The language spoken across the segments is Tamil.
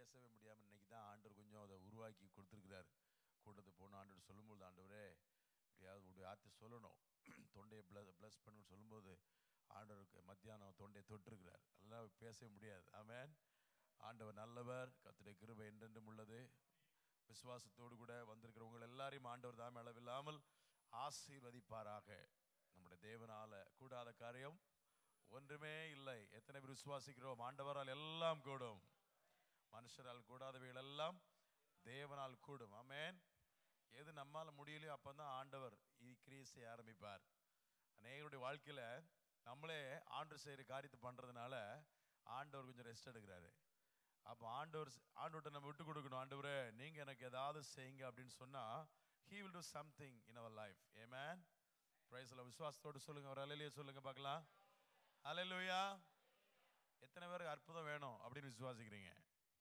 பேசவே முடியாமல் இன்னைக்கு தான் ஆண்டவர் கொஞ்சம் அதை உருவாக்கி கொடுத்துருக்கிறார் கூட்டத்தை போன ஆண்டவர் சொல்லும்போது ஆண்டவரே இப்படியாவது உடைய ஆர்த்தி சொல்லணும் தொண்டையை ப்ளஸ் ப்ளஸ் பண்ணுன்னு சொல்லும்போது ஆண்டவருக்கு மத்தியானம் தொண்டையை தொட்டிருக்கிறார் அதெல்லாம் பேசவே முடியாது ஆமென் ஆண்டவர் நல்லவர் கத்துடைய கிருபை என்றென்றும் உள்ளது விசுவாசத்தோடு கூட வந்திருக்கிறவங்க எல்லாரையும் ஆண்டவர் தாமே அளவில்லாமல் ஆசீர்வதிப்பாராக நம்முடைய தேவனால கூடாத காரியம் ஒன்றுமே இல்லை எத்தனை பேர் விசுவாசிக்கிறோம் ஆண்டவரால் எல்லாம் கூடும் மனுஷரால் கூடாதவைகள் எல்லாம் தேவனால் கூடும் ஆமென் எது நம்மால முடியலையோ அப்பதான் ஆண்டவர் கிரியை செய்ய ஆரம்பிப்பார் அநேகருடைய வாழ்க்கையில நம்மளே ஆண்டவர் செய்கிற காரியத்தை பண்றதுனால ஆண்டவர் கொஞ்சம் ரெஸ்ட் எடுக்கிறாரு அப்போ ஆண்டவர் ஆண்டவர்கிட்ட நம்ம விட்டு கொடுக்கணும் ஆண்டவரே நீங்க எனக்கு ஏதாவது செய்யுங்க அப்படின்னு சொன்னா he will do something in our life amen praise the Lord விசுவாசத்தோடு சொல்லுங்க ஒரு அலையிலேயே சொல்லுங்க பார்க்கலாம் அலையிலுயா எத்தனை பேருக்கு அற்புதம் வேணும் அப்படின்னு விசுவாசிக்கிறீங்க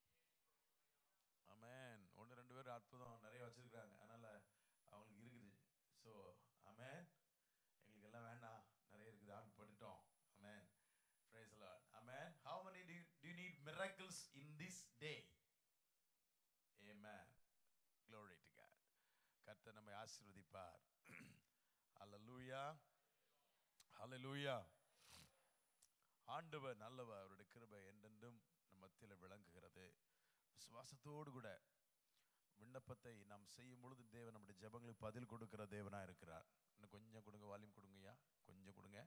ஆமென் ஒன்று ரெண்டு பேர் அற்புதம் நிறைய வச்சிருக்காங்க அதனால அவங்களுக்கு இருக்குது ஸோ ஆமென் எங்களுக்கு எல்லாம் வேண்டாம் நிறைய இருக்குது ஆண்டு பட்டுட்டோம் ஆமென் praise the Lord amen how many do you, do you need miracles in this day amen glory to God கர்த்தர் நம்மை ஆசீர்வதிப்பார் ஹalleluya ஹalleluya ஆண்டவர் நல்லவர் அவருடைய கிருபை என்றென்றும் நம் மத்தியில் விளங்குகிறது விசுவாசத்தோடு கூட விண்ணப்பத்தை நாம் செய்யும் பொழுது தேவன் நம்முடைய ஜெபங்களுக்கு பதில் கொடுக்கிற தேவனா இருக்கிறார் இன்னும் கொஞ்சம் கொடுங்க வால்யூம் கொடுங்கய்யா கொஞ்சம் கொடுங்க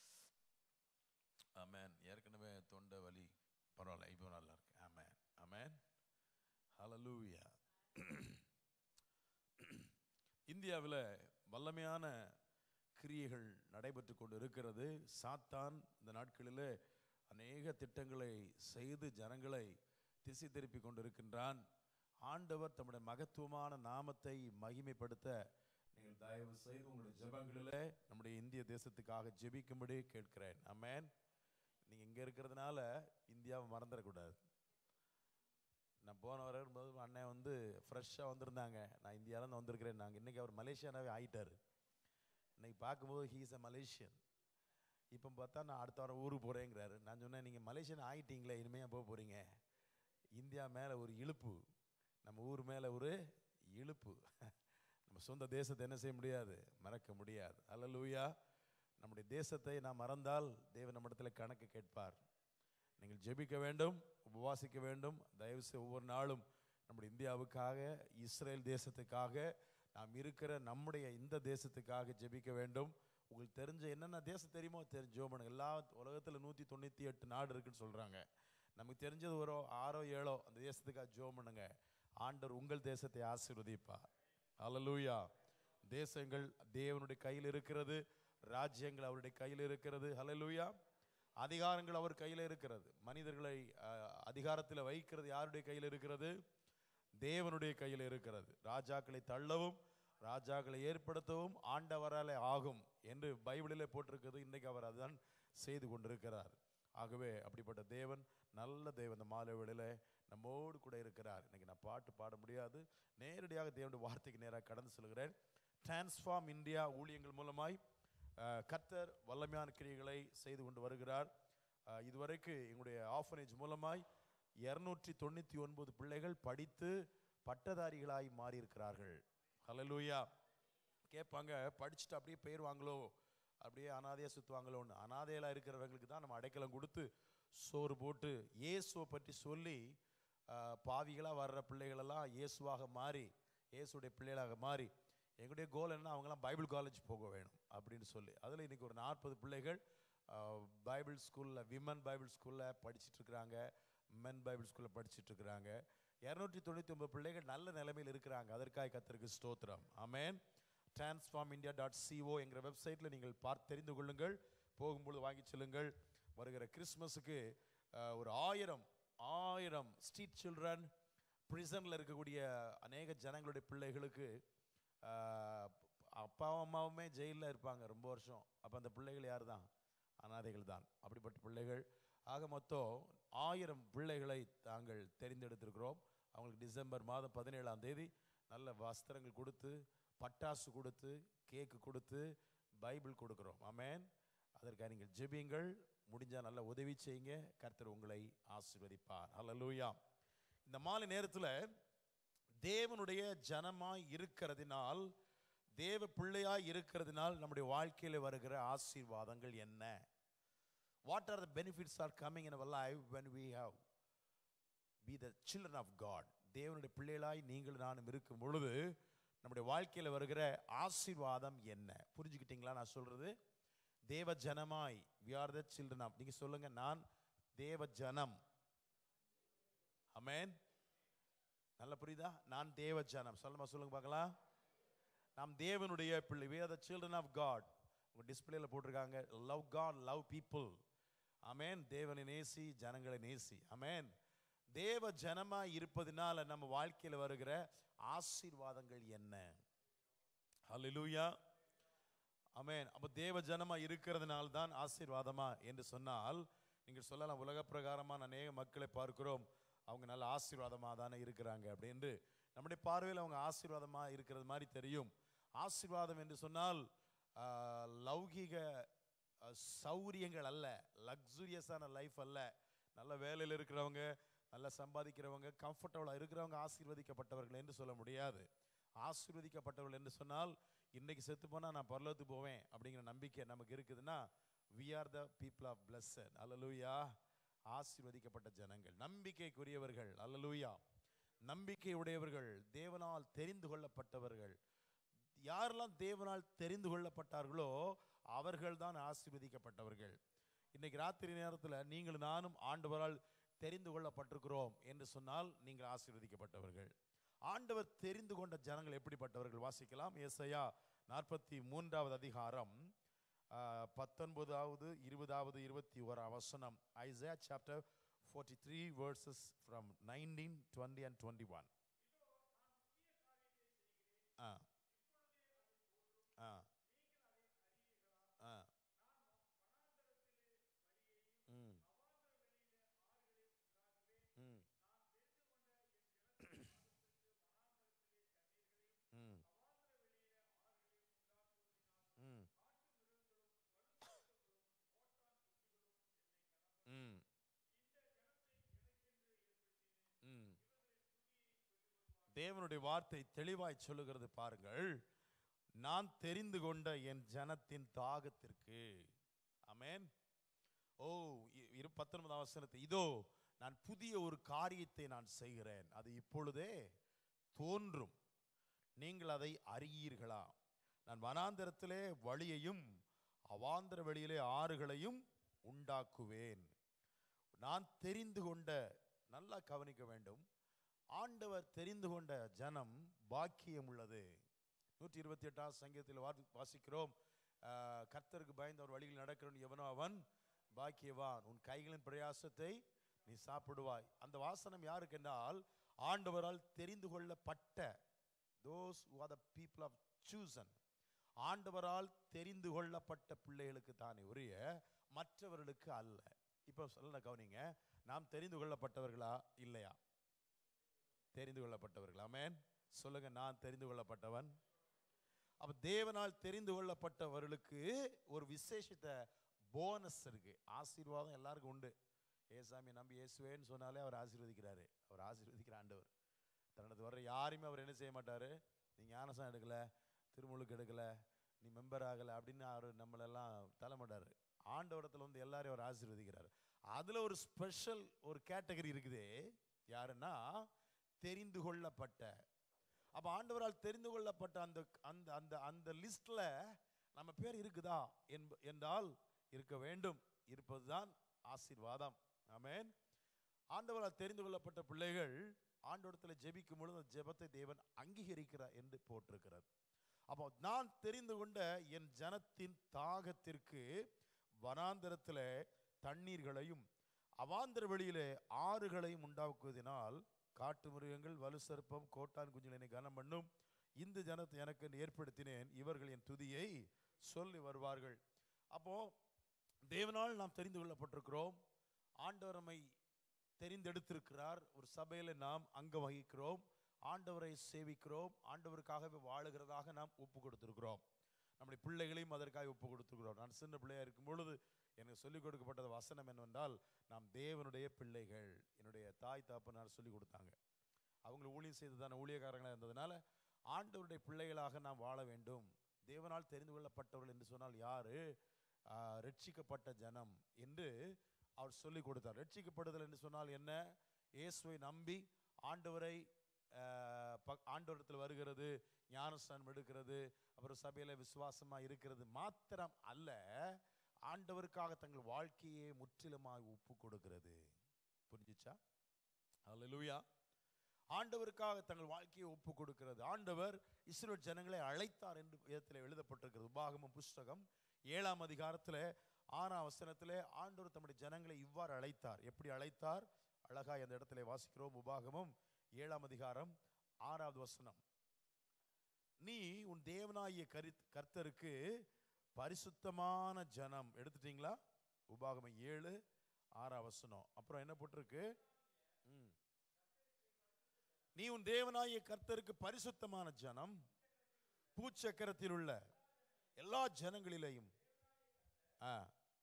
ஆமேன் ஏற்கனவே தொண்டை வலி பரவாயில்ல இப்போ நல்லா இருக்கு ஆமேன் ஆமேன் ஹalleluya இந்தியாவில் வல்லமையான கிரியைகள் நடைபெற்று கொண்டு இருக்கிறது சாத்தான் இந்த நாட்களில் அநேக திட்டங்களை செய்து ஜனங்களை திசை திருப்பி கொண்டிருக்கின்றான் ஆண்டவர் தம்முடைய மகத்துவமான நாமத்தை மகிமைப்படுத்த நீங்கள் தயவு செய்து உங்களுடைய ஜெபங்களிலே நம்முடைய இந்திய தேசத்துக்காக ஜெபிக்கும்படி கேட்கிறேன் ஆமென் நீங்கள் இங்கே இருக்கிறதுனால இந்தியாவை மறந்துடக்கூடாது நான் போன வரும்போது அண்ணன் வந்து ஃப்ரெஷ்ஷாக வந்திருந்தாங்க நான் இந்தியாவிலேருந்து வந்திருக்கிறேன் நாங்கள் இன்றைக்கி அவர் மலேசியானாவே ஆயிட்டார் இன்னைக்கு பார்க்கும்போது ஹீஸ் அ மலேசியன் இப்போ பார்த்தா நான் அடுத்த வாரம் ஊருக்கு போகிறேங்கிறாரு நான் சொன்னேன் நீங்கள் மலேசியன் ஆயிட்டீங்களே இனிமையாக போக போகிறீங்க இந்தியா மேலே ஒரு இழுப்பு நம்ம ஊர் மேலே ஒரு இழுப்பு நம்ம சொந்த தேசத்தை என்ன செய்ய முடியாது மறக்க முடியாது அல்லலூயா நம்முடைய தேசத்தை நாம் மறந்தால் தேவன் நம்மிடத்தில் கணக்கு கேட்பார் நீங்கள் ஜெபிக்க வேண்டும் உபவாசிக்க வேண்டும் தயவு செய்து ஒவ்வொரு நாளும் நம்முடைய இந்தியாவுக்காக இஸ்ரேல் தேசத்துக்காக நாம் இருக்கிற நம்முடைய இந்த தேசத்துக்காக ஜெபிக்க வேண்டும் உங்களுக்கு தெரிஞ்ச என்னென்ன தேசம் தெரியுமோ தெரிஞ்ச ஜோமனு எல்லா உலகத்தில் நூற்றி தொண்ணூற்றி எட்டு நாடு இருக்குன்னு சொல்கிறாங்க நமக்கு தெரிஞ்சது ஒரு ஆறோ ஏழோ அந்த தேசத்துக்காக ஜோம் பண்ணுங்க ஆண்டவர் உங்கள் தேசத்தை ஆசீர்வதிப்பார் அல்லலூயா தேசங்கள் தேவனுடைய கையில் இருக்கிறது ராஜ்யங்கள் அவருடைய கையில் இருக்கிறது ஹalleluya அதிகாரங்கள் அவர் கையில் இருக்கிறது மனிதர்களை அஹ், அதிகாரத்தில் வைக்கிறது யாருடைய கையில் இருக்கிறது தேவனுடைய கையில் இருக்கிறது ராஜாக்களை தள்ளவும் ராஜாக்களை ஏற்படுத்தவும் ஆண்டவராலே ஆகும் என்று பைபிளிலே போட்டிருக்கிறது இன்றைக்கு அவர் அதுதான் செய்து கொண்டிருக்கிறார் ஆகவே அப்படிப்பட்ட தேவன் நல்ல தேவன் இந்த மாலை வேளையில நம்மோடு கூட இருக்கிறார் இன்னைக்கு நான் பாட்டு பாட முடியாது நேரடியாக தேவனுடைய வார்த்தைக்கு நேராக கடந்து செல்கிறேன் டிரான்ஸ்ஃபார்ம் இந்தியா ஊழியங்கள் மூலமாய் அஹ், கர்த்தர் வல்லமையான கிரியைகளை செய்து கொண்டு வருகிறார் அஹ், இதுவரைக்கு எங்களுடைய ஆஃபனேஜ் மூலமாய் இருநூற்றி தொண்ணூற்றி ஒன்பது பிள்ளைகள் படித்து பட்டதாரிகளாய் மாறியிருக்கிறார்கள் ஹalleluya கேட்பாங்க படிச்சுட்டு அப்படியே போயிடுவாங்களோ அப்படியே அனாதையாக சுற்றுவாங்களோன்னு அனாதையெல்லாம் இருக்கிறவங்களுக்கு தான் நம்ம அடைக்கலம் கொடுத்து சோறு போட்டு இயேசுவை பற்றி சொல்லி பாவிகளாக வர்ற பிள்ளைகளெல்லாம் இயேசுவாக மாறி இயேசுடைய பிள்ளைகளாக மாறி எங்களுடைய கோல் என்ன அவங்களாம் பைபிள் காலேஜ் போக வேணும் அப்படின்னு சொல்லி அதில் இன்னைக்கு ஒரு நாற்பது பிள்ளைகள் ஆஹ், பைபிள் ஸ்கூலில் விமன் பைபிள் ஸ்கூலில் படிச்சுட்டு இருக்கிறாங்க மென் பைபிள் ஸ்கூலில் படிச்சுட்டு இருக்கிறாங்க இரநூற்றி தொண்ணூற்றி ஒன்பது பிள்ளைகள் நல்ல நிலைமையில் இருக்கிறாங்க அதற்காக கத்திற்கு ஸ்தோத்திரம் ஆமென் டிரான்ஸ்ஃபார்ம் இந்தியா டாட் சிஓ என்கிற வெப்சைட்டில் நீங்கள் பார்த்து தெரிந்து கொள்ளுங்கள் போகும்பொழுது வாங்கி செல்லுங்கள் வருகிற கிறிஸ்மஸுக்கு அஹ், ஒரு ஆயிரம் ஆயிரம் ஸ்ட்ரீட் சில்ட்ரன் பிரிசனில் இருக்கக்கூடிய அநேக ஜனங்களுடைய பிள்ளைகளுக்கு அஹ், அப்பாவும் அம்மாவுமே ஜெயிலில் இருப்பாங்க ரொம்ப வருஷம் அப்போ அந்த பிள்ளைகள் யார் தான் அனாதைகள் தான் அப்படிப்பட்ட பிள்ளைகள் ஆக மொத்தம் ஆயிரம் பிள்ளைகளை தாங்கள் தெரிந்தெடுத்திருக்கிறோம் அவங்களுக்கு டிசம்பர் மாதம் பதினேழாம் தேதி நல்ல வஸ்திரங்கள் கொடுத்து பட்டாசு கொடுத்து கேக்கு கொடுத்து பைபிள் கொடுக்குறோம் ஆமென் அதற்காக நீங்கள் ஜெபியுங்கள் முடிஞ்சால் நல்ல உதவி செய்யுங்க கர்த்தர் உங்களை ஆசீர்வதிப்பார் ஹalleluya இந்த மாலை நேரத்துல தேவனுடைய ஜனமாய் இருக்கிறதினால் தேவ பிள்ளையாய் இருக்கிறதினால் நம்முடைய வாழ்க்கையில வருகிற ஆசீர்வாதங்கள் என்ன what are the benefits are coming in our life when we have be the children of God தேவனுடைய பிள்ளைகளாய் நீங்கள் நானும் இருக்கும் பொழுது நம்முடைய வாழ்க்கையில வருகிற ஆசீர்வாதம் என்ன புரிஞ்சுக்கிட்டீங்களா நான் சொல்றது தேவ ஜனமாய் we are the children of நீங்க சொல்லுங்க நான் தேவ ஜனம் அமேன் நல்லா புரியுதா நான் தேவ ஜனம் சொல்லுமா சொல்லுங்க பார்க்கலாம் நாம் தேவனுடைய பிள்ளை we are the children of God உங்க டிஸ்பிளேல போட்டிருக்காங்க லவ் காட் லவ் பீப்புள் அமேன் தேவனை நேசி ஜனங்களை நேசி அமேன் தேவ ஜனமா இருப்பதினால நம்ம வாழ்க்கையில வருகிற ஆசீர்வாதங்கள் என்ன ஹalleluya அமேன் அப்போ தேவ ஜனமா இருக்கிறதுனால தான் ஆசீர்வாதமா என்று சொன்னால் நீங்கள் சொல்லலாம் உலக பிரகாரமான அநேக மக்களை பார்க்கிறோம் அவங்க நல்ல ஆசீர்வாதமா தானே இருக்கிறாங்க அப்படின்னு நம்முடைய பார்வையில் அவங்க ஆசீர்வாதமா இருக்கிறது மாதிரி தெரியும் ஆசீர்வாதம் என்று சொன்னால் ஆஹ், லௌகிக ஆஹ், சௌரியங்கள் அல்ல லக்ஸுரியஸான லைஃப் அல்ல நல்ல வேலையில் இருக்கிறவங்க நல்லா சம்பாதிக்கிறவங்க கம்ஃபர்டபுளாக இருக்கிறவங்க ஆசீர்வதிக்கப்பட்டவர்கள் என்று சொல்ல முடியாது ஆசீர்வதிக்கப்பட்டவர்கள் என்று சொன்னால் இன்னைக்கு செத்து போனால் நான் பரலோகத்துக்கு போவேன் அப்படிங்கிற நம்பிக்கை நமக்கு இருக்குதுன்னா we are the people of blessed அல்லலூயா ஆசீர்வதிக்கப்பட்ட ஜனங்கள் நம்பிக்கைக்குரியவர்கள் அல்லலூயா நம்பிக்கை உடையவர்கள் தேவனால் தெரிந்து கொள்ளப்பட்டவர்கள் யாரெல்லாம் தேவனால் தெரிந்து கொள்ளப்பட்டார்களோ அவர்கள் தான் ஆசீர்வதிக்கப்பட்டவர்கள் இன்னைக்கு ராத்திரி நேரத்தில் நீங்கள் நானும் ஆண்டவரால் தெரிந்து கொள்ளப்பட்டிருக்கிறோம் என்று சொன்னால் நீங்கள் ஆசீர்வதிக்கப்பட்டவர்கள் ஆண்டவர் தெரிந்து கொண்ட ஜனங்கள் எப்படிப்பட்டவர்கள் வாசிக்கலாம் ஏசையா நாற்பத்தி மூன்றாவது அதிகாரம் ஆஹ், பத்தொன்பதாவது இருபதாவது இருபத்தி ஓராம் வசனம் Isaiah chapter forty three verses from nineteen twenty and twenty one ஆ ஆ ஆ ம் ம் ம் ம் ம் ம் தேவனுடைய வார்த்தை தெளிவாய் சொல்லுகிறது பாருங்கள் நான் தெரிந்து கொண்ட என் ஜனத்தின் தாகத்திற்கு ஆமென் ஓ இ- இரு பத்தொன்பதாம் வசனத்தை இதோ நான் புதிய ஒரு காரியத்தை நான் செய்கிறேன் அது இப்பொழுதே தோன்றும் நீங்கள் அதை அறியீர்களா நான் வனாந்தரத்திலே வழியையும் அவாந்தர வெளியிலே ஆறுகளையும் உண்டாக்குவேன் நான் தெரிந்து கொண்ட நல்லா கவனிக்க வேண்டும் ஆண்டவர் தெரிந்து கொண்ட ஜனம் பாக்கியம் உள்ளது நூற்றி இருபத்தி எட்டாம் சங்கீதத்தில் வா- வாசிக்கிறோம் ஆஹ், கர்த்தருக்கு பயந்து அவர் வழியில் நடக்கிறவன் எவனோ அவன் பாக்கியவான் உன் கைகளின் பிரயாசத்தை நீ சாப்பிடுவாய் அந்த வாசனம் யாருக்கு என்றால் ஆண்டவரால் தெரிந்து கொள்ளப்பட்ட those who are the people of chosen ஆண்டவரால் தெரிந்து கொள்ளப்பட்ட பிள்ளைகளுக்கு தானே உரிய மற்றவர்களுக்கு அல்ல இப்போ சொல்ல கவனிங்க நாம் தெரிந்து கொள்ளப்பட்டவர்களா இல்லையா தெரிந்து கொள்ளப்பட்டவர்கள் ஆமென் சொல்லுங்க நான் தெரிந்து கொள்ளப்பட்டவன் அப்ப தேவனால் தெரிந்து கொள்ளப்பட்டவர்களுக்கு ஒரு விசேஷித்த போனஸ் இருக்கு ஆசீர்வாதம் எல்லாருக்கும் உண்டு ஏசாமி நம்பி இயேசுவேன்னு சொன்னாலே அவர் ஆசீர்வதிக்கிறாரு அவர் ஆசீர்வதிக்கிற ஆண்டவர் தனது வர்ற யாரையுமே அவர் என்ன செய்ய மாட்டாரு நீ ஞானசம் எடுக்கல திருமுழுக்கு எடுக்கல நீ மெம்பர் ஆகல அப்படின்னு அவர் நம்மளெல்லாம் தலைமாட்டாரு ஆண்டவரத்தில் வந்து எல்லாரையும் அவர் ஆசீர்வதிக்கிறார் அதுல ஒரு ஸ்பெஷல் ஒரு கேட்டகரி இருக்குதே யாருன்னா தெரிந்து கொள்ளப்பட்ட அப்ப ஆண்டவரால் தெரிந்து கொள்ளப்பட்ட அந்த அந்த அந்த அந்த லிஸ்ட்ல நம்ம பேர் இருக்குதா என்ப- என்றால் இருக்க வேண்டும் இருப்பதுதான் ஆசீர்வாதம் ஆமென் ஆண்டவரால் தெரிந்து கொள்ளப்பட்ட பிள்ளைகள் ஆண்டவரத்தில் ஜெபிக்கும் பொழுது அந்த ஜெபத்தை தேவன் அங்கீகரிக்கிறார் என்று போட்டிருக்கிறது அப்போ நான் தெரிந்து கொண்ட என் ஜனத்தின் தாகத்திற்கு வனாந்தரத்தில் தண்ணீர்களையும் அவாந்தர வெளியிலே ஆறுகளையும் உண்டாக்குவதினால் காட்டு மிருகங்கள் வலுசர்ப்பம் கோட்டான் குஞ்சுகளை என்னை கனம் பண்ணும் இந்த ஜனத்தை எனக்கு என்று ஏற்படுத்தினேன் இவர்கள் என் துதியை சொல்லி வருவார்கள் அப்போ தேவனால் நாம் தெரிந்து கொள்ளப்பட்டிருக்கிறோம் ஆண்டவர் நம்மை தெரிந்தெடுத்திருக்கிறார் ஒரு சபையில் நாம் அங்கம் வகிக்கிறோம் ஆண்டவரை சேவிக்கிறோம் ஆண்டவருக்காகவே வாழுகிறதாக நாம் ஒப்பு கொடுத்திருக்கிறோம் நம்முடைய பிள்ளைகளையும் அதற்காக ஒப்பு கொடுத்திருக்கிறோம் நான் சின்ன பிள்ளையா இருக்கும் பொழுது எனக்கு சொல்லிக் கொடுக்கப்பட்ட வசனம் என்னவென்றால் நாம் தேவனுடைய பிள்ளைகள் என்னுடைய தாய் தாப்பனார் சொல்லிக் கொடுத்தாங்க அவங்க ஊழியம் செய்ததான ஊழியக்காரங்களாக இருந்ததுனால ஆண்டவருடைய பிள்ளைகளாக நாம் வாழ வேண்டும் தேவனால் தெரிந்து கொள்ளப்பட்டவர்கள் என்று சொன்னால் யாரு ஆஹ், ரட்சிக்கப்பட்ட ஜனம் என்று அவர் சொல்லிக் கொடுத்தார் ரட்சிக்கப்படுதல் என்று சொன்னால் என்ன இயேசுவை நம்பி ஆண்டவரை ஆஹ், பக்- ஆண்டவரத்தில் வருகிறது ஞானஸ்தானம் எடுக்கிறது அப்புறம் சபையில விசுவாசமா இருக்கிறது மாத்திரம் அல்ல ஆண்டவருக்காக தங்கள் வாழ்க்கையை முற்றிலுமாய் ஒப்பு கொடுக்கிறது புரிஞ்சுச்சா அல்லேலூயா ஆண்டவருக்காக தங்கள் வாழ்க்கையை ஒப்பு கொடுக்கிறது ஆண்டவர் இஸ்ரேல் ஜனங்களை அழைத்தார் என்று வேதத்தில் எழுதப்பட்டிருக்கிறது உபாகமம் புஸ்தகம் ஏழாம் அதிகாரத்தில் ஆறாம் வசனத்திலே ஆண்டவர் தம்முடைய ஜனங்களை இவ்வாறு அழைத்தார் எப்படி அழைத்தார் அழகாய் அந்த இடத்துல வாசிக்கிறோம் உபாகமம் ஏழாம் அதிகாரம் ஆறாவது வசனம் நீ உன் தேவனாகிய கரி கர்த்தருக்கு பரிசுத்தமான ஜனம் எடுத்துட்டீங்களா உபாகமம் ஏழு ஆறாம் வசனம் அப்புறம் என்ன போட்டிருக்கு ம் நீ உன் தேவனாகிய கர்த்தருக்கு பரிசுத்தமான ஜனம் பூச்சக்கரத்தில் உள்ள எல்லா ஜனங்களிலேயும் ஆ.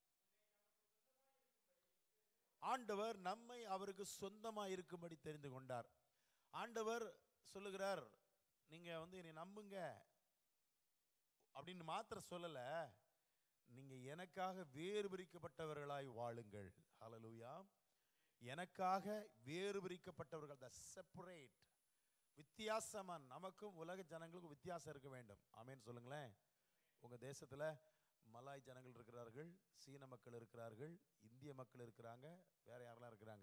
ஆண்டவர் நம்மை அவருக்கு சொந்தமா இருக்கும்படி தெரிந்து கொண்டார் ஆண்டவர் சொல்லுகிறார் நீங்க வந்து என்னை நம்புங்க அப்படின்னு மாத்திர சொல்லல நீங்க எனக்காக வேறு பிரிக்கப்பட்டவர்களாய் வாழுங்கள் ஹalleluya எனக்காக வேறு பிரிக்கப்பட்டவர்கள் த செப்பரேட் வித்தியாசமா நமக்கும் உலக ஜனங்களுக்கும் வித்தியாசம் இருக்க வேண்டும் ஆமென் சொல்லுங்களேன் உங்க தேசத்துல மலாய் ஜனங்கள் இருக்கிறார்கள் சீன மக்கள் இருக்கிறார்கள் இந்திய மக்கள் இருக்கிறாங்க வேற யாரெல்லாம் இருக்கிறாங்க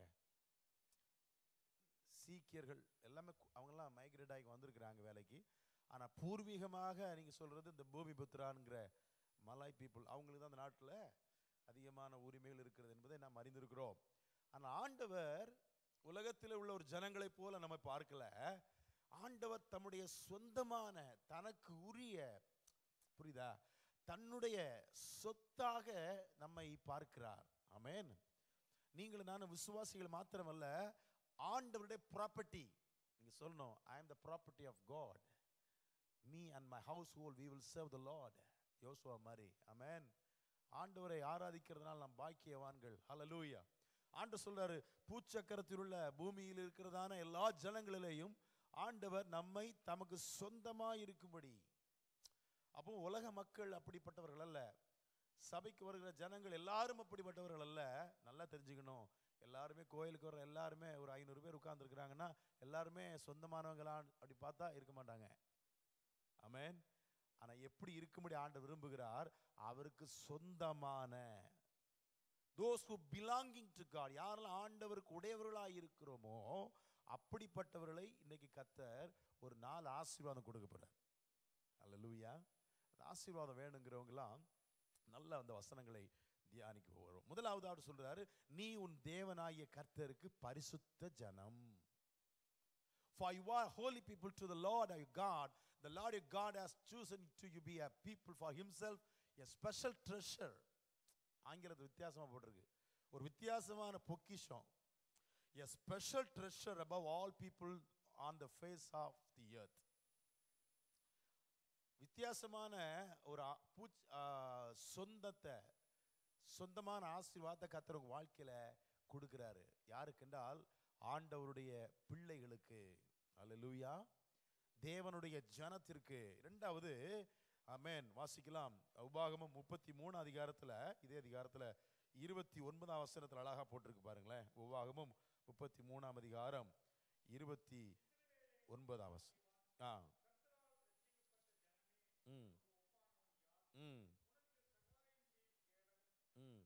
சீக்கியர்கள் எல்லாமே கு- அவங்கெல்லாம் மைக்ரேட் ஆகி வந்திருக்கிறாங்க வேலைக்கு ஆனா பூர்வீகமாக நீங்க சொல்றது இந்த பூமி புத்திரான்ங்கிற மலாய் பீப்புள் அவங்களுக்கு தான் அந்த நாட்டுல அதிகமான உரிமைகள் இருக்கிறது என்பதை நாம் அறிந்திருக்கிறோம் ஆனா ஆண்டவர் உலகத்தில் உள்ள ஒரு ஜனங்களைப் போல நம்ம பார்க்கல ஆண்டவர் தம்முடைய சொந்தமான தனக்கு உரிய புரியுதா தன்னுடைய சொத்தாக நம்மை பார்க்கிறார் ஆமென் நீங்கள் நானும் விசுவாசிகள் மாத்திரமல்ல ஆண்டவருடைய ப்ராப்பர்ட்டி நீங்க சொல்லணும் I am the property of God me and my house whole we will serve the Lord யோசுவா மாதிரி ஆமென் ஆண்டவரை ஆராதிக்கிறதுனால் நாம் பாக்கியவான்கள் ஹalleluya ஆண்டு சொல்றாரு பூச்சக்கரத்தில் உள்ள பூமியில் இருக்கிறதான எல்லா ஜனங்களிலேயும் ஆண்டவர் நம்மை தமக்கு சொந்தமா இருக்கும்படி அப்போ உலக மக்கள் அப்படிப்பட்டவர்கள் அல்ல சபைக்கு வருகிற ஜனங்கள் எல்லாரும் அப்படிப்பட்டவர்கள் அல்ல நல்லா தெரிஞ்சுக்கணும் எல்லாருமே கோயிலுக்கு வர எல்லாருமே ஒரு ஐநூறு பேர் உட்கார்ந்துருக்குறாங்கன்னா எல்லாருமே சொந்தமானவங்களா அப்படி பார்த்தா இருக்க மாட்டாங்க ஆமென் ஆனா எப்படி இருக்கும்படி ஆண்டு விரும்புகிறார் அவருக்கு சொந்தமான those who belonging to God யாரெல்லாம் ஆண்டவருக்கு உடையவர்களாய் இருக்கிறோமோ அப்படிப்பட்டவர்களை இன்னைக்கு கத்தர் ஒரு நாலு ஆசீர்வாதம் கொடுக்க போறார் அல்லேலூயா அந்த ஆசீர்வாதம் வேணுங்கிறவங்கலாம் நல்ல அந்த வசனங்களை தியானிக்க வரும் முதலாவது அவர் சொல்றாரு நீ உன் தேவனாகிய கர்த்தருக்கு பரிசுத்த ஜனம் For you are holy people to the Lord your God. The Lord your God has chosen to you be a people for himself, a special treasure. ஆங்கிலத்தில் வித்தியாசமா போட்டிருக்கு ஒரு வித்தியாசமான பொக்கிஷம் a special treasure above all people on the face of the earth வித்தியாசமான ஒரு ஆ- பூச் ஆ, சொந்தத்தை சொந்தமான ஆசீர்வாதத்தை கத்தர் உங்க வாழ்க்கையில கொடுக்கிறாரு யாருக்கென்றால் ஆண்டவருடைய பிள்ளைகளுக்கு அல்லேலூயா தேவனுடைய ஜனத்திற்கு இரண்டாவது ஆமென் வாசிக்கலாம் உபாகமம் முப்பத்தி மூணு அதிகாரத்துல இதே அதிகாரத்துல இருபத்தி ஒன்பதாம் வசனத்துல அழகா போட்டிருக்கு பாருங்களேன் உபாகமம் முப்பத்தி மூணாம் அதிகாரம் இருபத்தி ஒன்பதாம் வசனம் ஆ ம் ம் ம்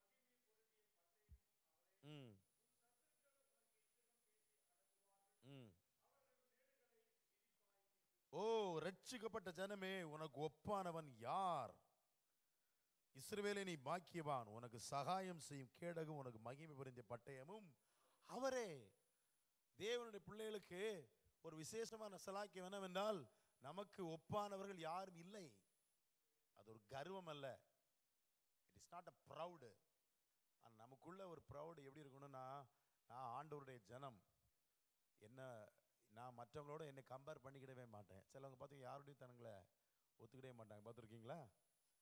ம் ம் ஓ ரட்சிக்கப்பட்ட ஜனமே உனக்கு ஒப்பானவன் யார் இஸ்ரவேலே நீ பாக்கியவான் உனக்கு சகாயம் செய்யும் கேடகும் உனக்கு மகிமை புரிந்த பட்டயமும் அவரே தேவனுடைய பிள்ளைகளுக்கு ஒரு விசேஷமான சலாக்கியம் என்னவென்றால் நமக்கு ஒப்பானவர்கள் யாரும் இல்லை அது ஒரு கர்வம் அல்ல it is not a proud நமக்குள்ள ஒரு ப்ரௌடு எப்படி இருக்கணும்னா நான் ஆண்டவருடைய ஜனம் என்ன நான் மற்றவங்களோட என்னை கம்பேர் பண்ணிக்கிடவே மாட்டேன் சிலவங்க பார்த்தீங்க யாருடையும் தனங்களை ஒத்துக்கிடவே மாட்டாங்க பார்த்துருக்கீங்களா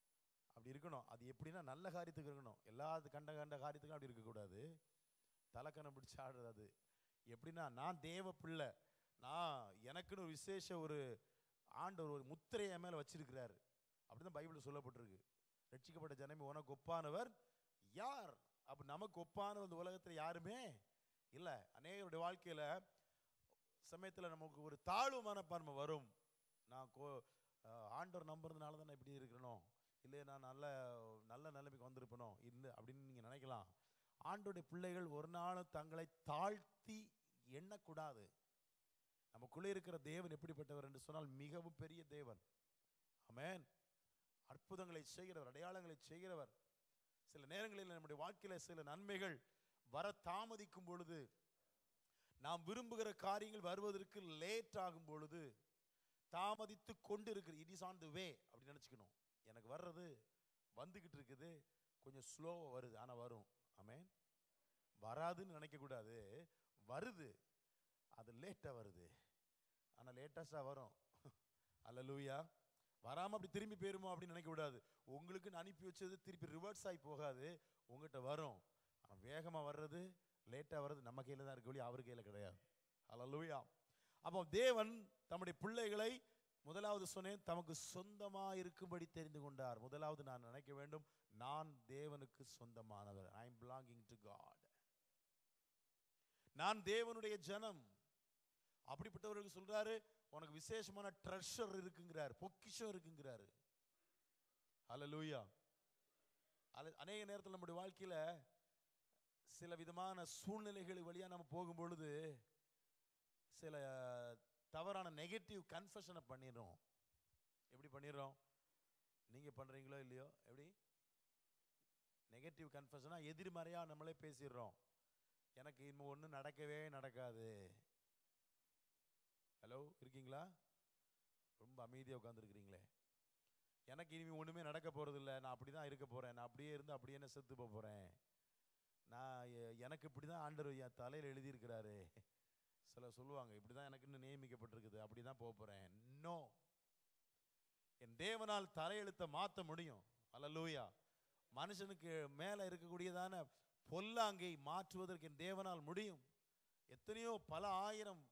அப்படி இருக்கணும் அது எப்படின்னா நல்ல காரியத்துக்கு இருக்கணும் எல்லா கண்ட கண்ட காரியத்துக்கும் அப்படி இருக்கக்கூடாது தலைக்கணம் பிடிச்சு ஆடுறது அது எப்படின்னா நான் தேவ பிள்ளை நான் எனக்குன்னு ஒரு விசேஷ ஒரு ஆண்டவர் ஒரு முத்திரையை என் மேலே வச்சிருக்கிறாரு அப்படிதான் பைபிள் சொல்லப்பட்டிருக்கு ரட்சிக்கப்பட்ட ஜனமே உனக்கு ஒப்பானவர் யார் அப்ப நமக்கு ஒப்பானவர் இந்த உலகத்துல யாருமே இல்லை அநேகருடைய வாழ்க்கையில சமயத்துல நமக்கு ஒரு தாழ்வு மனப்பான்மை வரும் நான் கோ அஹ் ஆண்டவர் நம்புறதுனால தான் நான் இப்படி இருக்கிறனோ இல்லை நான் நல்ல நல்ல நிலைமைக்கு வந்திருப்பனோ இல்லை அப்படின்னு நீங்க நினைக்கலாம் ஆண்டோடைய பிள்ளைகள் ஒரு நாளும் தங்களை தாழ்த்தி எண்ணக்கூடாது நமக்குள்ளே இருக்கிற தேவன் எப்படிப்பட்டவர் என்று சொன்னால் மிகவும் பெரிய தேவன் ஆமென் அற்புதங்களை செய்கிறவர் அடையாளங்களை செய்கிறவர் சில நேரங்களில் நம்முடைய வாழ்க்கையில சில நன்மைகள் வர தாமதிக்கும் பொழுது நாம் விரும்புகிற காரியங்கள் வருவதற்கு லேட் ஆகும் பொழுது தாமதித்து கொண்டு இருக்கிற it is on the way அப்படி நினச்சிக்கணும் எனக்கு வர்றது வந்துக்கிட்டு இருக்குது கொஞ்சம் ஸ்லோவாக வருது ஆனால் வரும் ஆமென் வராதுன்னு நினைக்கக்கூடாது வருது அது லேட்டாக வருது ஆனால் லேட்டஸ்டாக வரும் அல்லலூயா வராமல் அப்படி திரும்பி போயிருமோ அப்படின்னு நினைக்கக்கூடாது உங்களுக்குன்னு அனுப்பி வச்சது திருப்பி ரிவர்ஸ் ஆகி போகாது உங்ககிட்ட வரும் ஆனால் வேகமாக வர்றது லேட்டாக வர்றது நம்ம கையில் தான் இருக்க வழி அவர் கையில் கிடையாது அல்லலூயா அப்போ தேவன் தம்முடைய பிள்ளைகளை முதலாவது சொன்னேன் தமக்கு சொந்தமாக இருக்கும்படி தெரிந்து கொண்டார் முதலாவது நான் நினைக்க வேண்டும் நான் தேவனுக்கு சொந்தமானவர் I am belonging to God நான் தேவனுடைய ஜனம் அப்படிப்பட்டவர்களுக்கு சொல்றாரு உனக்கு விசேஷமான ட்ரெஷர் இருக்குங்கிறார் பொக்கிஷம் இருக்குங்கிறாரு ஹalleluya அல்ல அநேக நேரத்தில் நம்முடைய வாழ்க்கையில சில விதமான சூழ்நிலைகள் வழியா நம்ம போகும் பொழுது சில தவறான நெகட்டிவ் கன்ஃபெஷனை பண்ணிடுறோம் எப்படி பண்ணிடுறோம் நீங்க பண்றீங்களோ இல்லையோ எப்படி நெகட்டிவ் கன்ஃபெஷனா எதிர்மறையா நம்மளே பேசிடுறோம் எனக்கு இன்னும் ஒன்றும் நடக்கவே நடக்காது ஹலோ இருக்கீங்களா ரொம்ப அமைதியாக உட்காந்துருக்கிறீங்களே எனக்கு இனிமே ஒன்றுமே நடக்க போகிறதில்ல நான் அப்படி தான் இருக்க போகிறேன் நான் அப்படியே இருந்து அப்படியே என்ன செத்து போக போகிறேன் நான் எ- எனக்கு இப்படி தான் ஆண்டவர் என் தலையில் எழுதியிருக்கிறாரு சில சொல்லுவாங்க இப்படி தான் எனக்குன்னு நியமிக்கப்பட்டிருக்குது அப்படி தான் போக போகிறேன் நோ என் தேவனால் தலையெழுத்தை மாற்ற முடியும் அல்லலூயா மனுஷனுக்கு மேலே இருக்கக்கூடியதான பொல்லாங்கை மாற்றுவதற்கு என் தேவனால் முடியும் எத்தனையோ பல ஆயிரம்